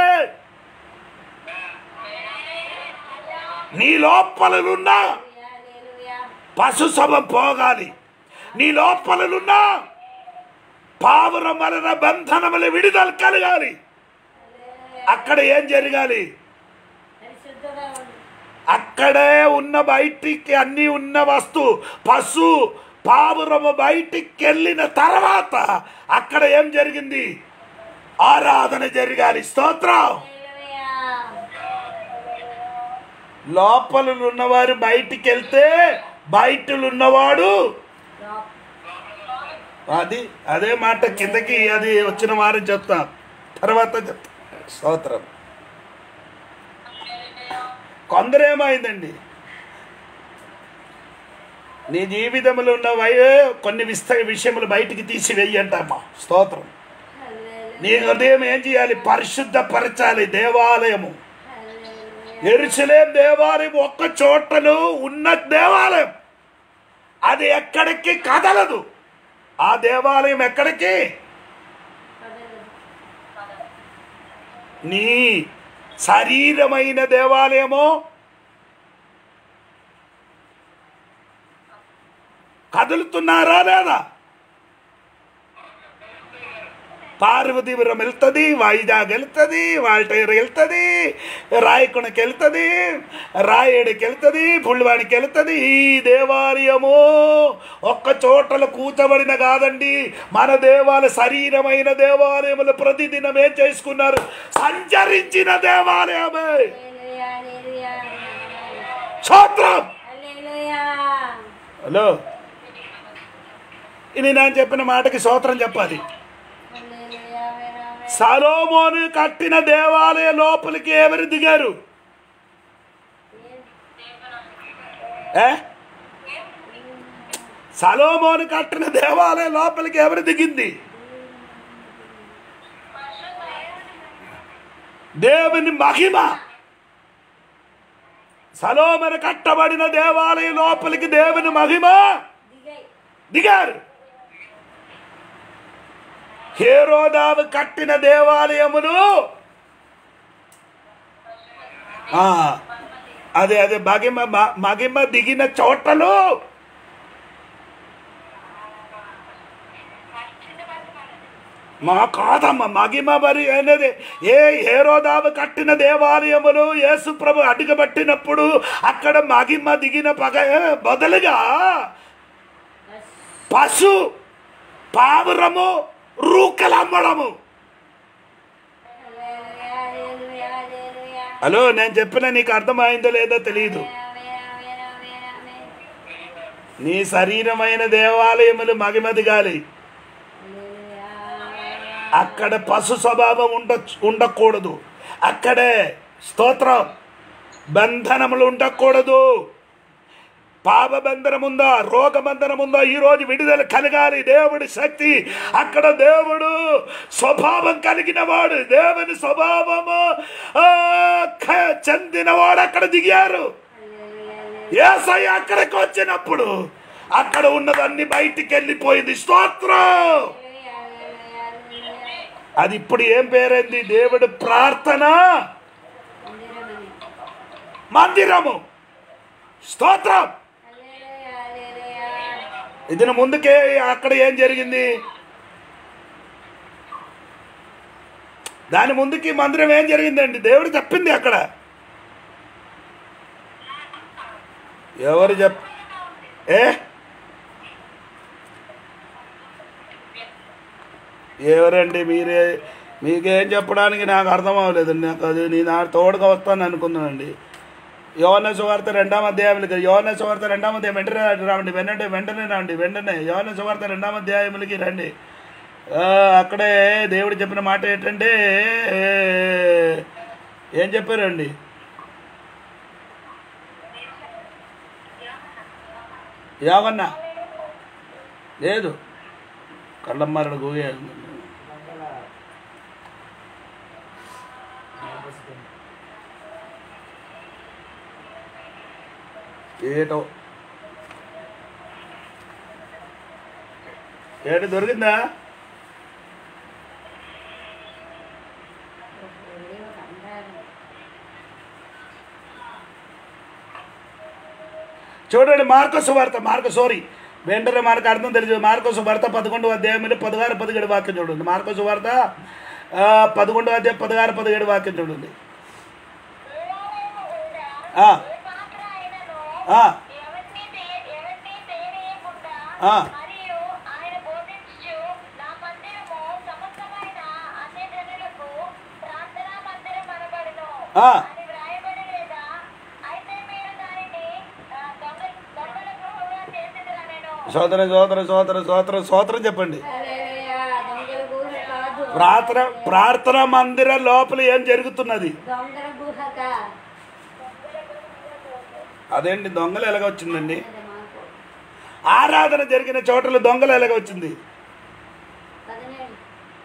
నీ లోపలనున్న హల్లెలూయా పశు సభ పోగాలి నీ లోపలనున్న పావురం వలన బంధనముల విడుదల కలగాలి అక్కడ ఏం జరగాలి పరిశుద్ధంగా ఉండు అక్కడే ఉన్న బయటికి అన్ని ఉన్న వస్తు పశు పావురము బయటికి వెళ్ళిన తర్వాత అక్కడ ఏం జరిగింది ఆరాధన జరగాలి స్తోత్రం హల్లెలూయా లోపల ఉన్నవారు బయటికి వెళ్తే బయటలున్నవాడు లోప- అది అదే మాట కిందకి అది వచ్చిన వారం చెప్తా తర్వాత చెప్తా స్తోత్రం కొందరేమైందండి నీ జీవితంలో ఉన్న వయ కొన్ని విస్త విషయములు బయటికి తీసి వెయ్యంటమ్మా స్తోత్రం హల్లెలూయా నీ హృదయం ఏం చేయాలి పరిశుద్ధపరచాలి దేవాలయము హల్లెలూయా ఎరుసలేం దేవాలయం ఒక్క చోటలో ఉన్న దేవాలయం అది ఎక్కడికి కదలదు ఆ దేవాలయం ఎక్కడికి నీ శరీరమైన దేవాలయమో కదులుతున్నారా లేదా పార్వతీపురం వెళ్తుంది వైజాగ్ వెళ్తుంది వాల్టైర్ వెళ్తుంది రాయకొండకి వెళ్తుంది రాయేడుకి వెళ్తుంది పుల్వానికి వెళ్తుంది ఈ దేవాలయము ఒక్క చోటలో కూర్చబడిన కాదండి మన దేవాలయ శరీరమైన దేవాలయములు ప్రతిదినం ఏం చేసుకున్నారు సంచరించిన దేవాలయమే హల్లెలూయా హల్లెలూయా స్తోత్రం హల్లెలూయా హలో ఇది నేను చెప్పిన మాటకి స్తోత్రం చెప్పాలి హల్లెలూయా ఆమేన్ సలోమోను కట్టిన దేవాలయ లోపలికి ఎవరు దిగారు ఏ సలోమోను కట్టిన దేవాలయ లోపలికి ఎవరు దిగింది దేవుని మహిమ సలోమను కట్టబడిన దేవాలయ లోపలికి దేవుని మహిమ దిగాయి దిగారు హేరోదావు కట్టిన దేవాలయములు ఆ, అదే అదే మగిమ మ- మగిమ దిగిన చోటలు మా కాదమ్మ మగిమ మరి అనేది ఏ హేరోదావు కట్టిన దేవాలయములు యేసు ప్రభు అడుగబట్టినప్పుడు అక్కడ మగిమ దిగిన పగ బదులుగా పశు పావురము రూకలమ్మడము హల్లెలూయా హల్లెలూయా హల్లెలూయా హలో నేను చెప్పిన నీకు అర్థమైందో లేదో తెలియదు ఆమేన్ ఆమేన్ ఆమేన్ ఆమేన్ నీ శరీరమైన దేవాలయములు మగిమ దిగాలి హల్లెలూయా అక్కడ పశు స్వభావం ఉండ ఉండకూడదు అక్కడే స్తోత్రం బంధనములు ఉండకూడదు పాప బంధనం ఉందా రోగ బంధనం ఉందా ఈ రోజు విడుదల కలగాలి దేవుడి శక్తి అక్కడ దేవుడు స్వభావం కలిగిన వాడు దేవుని స్వభావము ఆ, క- చెందినవాడు అక్కడ దిగారు ఏసయ్య అక్కడికి వచ్చినప్పుడు అక్కడ ఉన్నదన్ని బయటికి వెళ్ళిపోయింది స్తోత్రం అది ఇప్పుడు ఏం పేరైంది దేవుడి ప్రార్థన మందిరము స్తోత్రం ఇది ముందుకే అక్కడ ఏం జరిగింది దాని ముందుకి మందిరం ఏం జరిగిందండి దేవుడు చెప్పింది అక్కడ ఎవరు చెప్ ఏ ఎవరండి మీరే మీకేం చెప్పడానికి నాకు అర్థం అవ్వలేదు నాకు అది నేను ఆ తోడుగా వస్తాను అనుకున్నానండి యోన సువార్త రెండాం అధ్యాయములకి యోన సువార్త రెండాం అధ్యాయం వెంటనే రావండి వెంటనే వెంటనే రాండి వెంటనే యోన సువార్త రెండాం అధ్యాయములకి రండి ఆ, అక్కడే దేవుడు చెప్పిన మాట ఏంటంటే ఏం చెప్పారండి యావన్నా లేదు కళ్ళమ్మారడు గోగే ఏటో ఏడు దొరికిందా చూడండి మార్కో సువార్త మార్కో సారీ వెంటనే మనకు అర్థం తెలుసు మార్కో సువార్త పదకొండు అధ్యాయంలో పదహారు పదిహేడు వాక్యం చూడండి మార్కో సువార్త ఆ, పదకొండు అధ్యాయం పదహారు పదిహేడు వాక్యం చూడండి ఆ, ఏ పాత్ర అయినను ఆ, ఎవరిని తే- ఎవరిని తేనీయకుండా ఆ. మరియు ఆయన బోధించుచు నా మందిరము సమస్తమైన అన్ని జనులకు ప్రార్థనా మందిరం అనబడును ఆ. అని వ్రాయబడి లేదా అయితే మీరు దానిని ఆ, దొంగ దొంగల గృహంగా చేసేదిరనెను సోదర సోదర సోదర సోదర సోదరం చెప్పండి హల్లెలూయా దొంగల గుహ కాదు ప్రార్థన ప్రార్థన మందిర లోపల ఏం జరుగుతున్నది దొంగల గుహక అదేంటి దొంగలు ఎలాగ వచ్చిందండి అదే మాకు ఆరాధన జరిగిన చోటలు దొంగలు ఎలాగ వచ్చింది పదిహేడు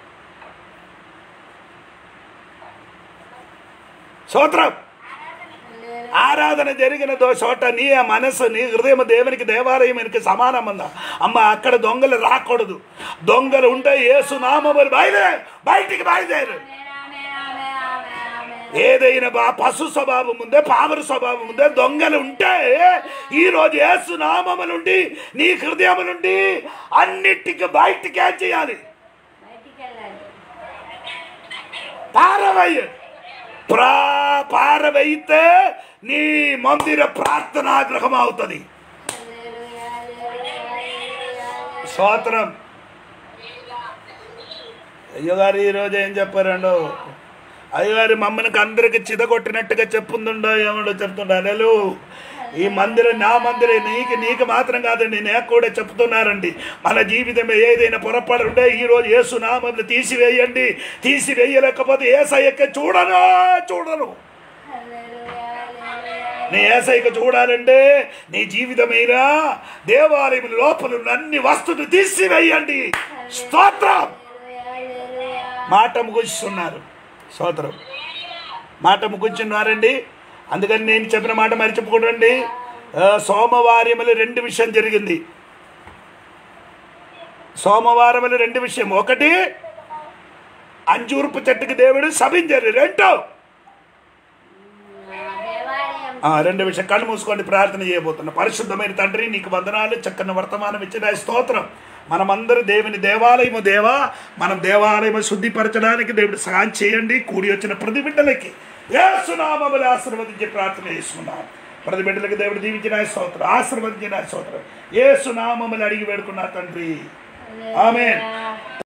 సూత్రం హల్లెలూయా ఆరాధన జరిగిన దో చోట నీ మనసు నీ హృదయం దేవునికి దేవాలయం వెనుక సమానం ఉందా అమ్మ అక్కడ దొంగలు రాకూడదు దొంగలు ఉంటే ఏసు నామములు బయలుదే బయటికి బయలుదేరు ఆమేన్ ఆమేన్ ఆమేన్ ఆమేన్ ఆమేన్ ఏదైనా బా పశు స్వభావం ఉందే పావర స్వభావం ఉందే దొంగలు ఉంటే ఈ రోజు ఏసు నామము నుండి నీ హృదయం నుండి అన్నిటికి బయటికి ఏం చేయాలి బయటికి వెళ్ళాలి పారవయ్య ప్రా పారవైతే నీ మందిర ప్రార్థనా గృహం అవుతుంది హల్లెలూయా హల్లెలూయా హల్లెలూయా స్తోత్రం అయ్యగారు ఈరోజు ఏం చెప్పారండు అయ్యగారి మమ్మల్ని అందరికి చిదగొట్టినట్టుగా చెప్పుందుండో ఏమో చెప్తుండో అలెలు ఈ మందిరం నా మందిరం నీకు నీకు మాత్రం కాదండి నేను కూడా చెప్తున్నారండి మన జీవితం ఏదైనా పొరపాటు ఉంటే ఈరోజు యేసు నామంలో తీసివేయండి తీసివేయలేకపోతే ఏసయ్యక్క చూడను చూడను నీ ఏసైక చూడాలంటే నీ జీవితమైనా దేవాలయం లోపల ఉన్న అన్ని వస్తువులు తీసివేయండి స్తోత్రం మాట ముగిస్తున్నారు స్తోత్రం మాట ముగించున్నారండి అందుకని నేను చెప్పిన మాట మర్చిపోకూడండి ఆ, సోమవారములు రెండు విషయం జరిగింది సోమవారములు రెండు విషయం ఒకటి అంజూర్పు చెట్టుకి దేవుడు సభించారు రెండో దేవాలయం ఆ, రెండు విషయం కళ్ళు మూసుకోండి ప్రార్థన చేయబోతున్నా పరిశుద్ధమైన తండ్రి నీకు వందనాలు చక్కని వర్తమానం ఇచ్చిన స్తోత్రం మనమందరూ దేవుని దేవాలయము దేవా మనం దేవాలయము శుద్ధిపరచడానికి దేవుడు సహాయం చేయండి కూడి వచ్చిన ప్రతి బిడ్డలకి ఏసునామములు ఆశీర్వదించి ప్రార్థన చేసుకున్నాం ప్రతి బిడ్డలకి దేవుడు దీవించిన స్తోత్రం ఆశీర్వదించిన స్తోత్రం ఏసునామములు అడిగి వేడుకున్నా తండ్రి ఆమె హల్లెలూయా.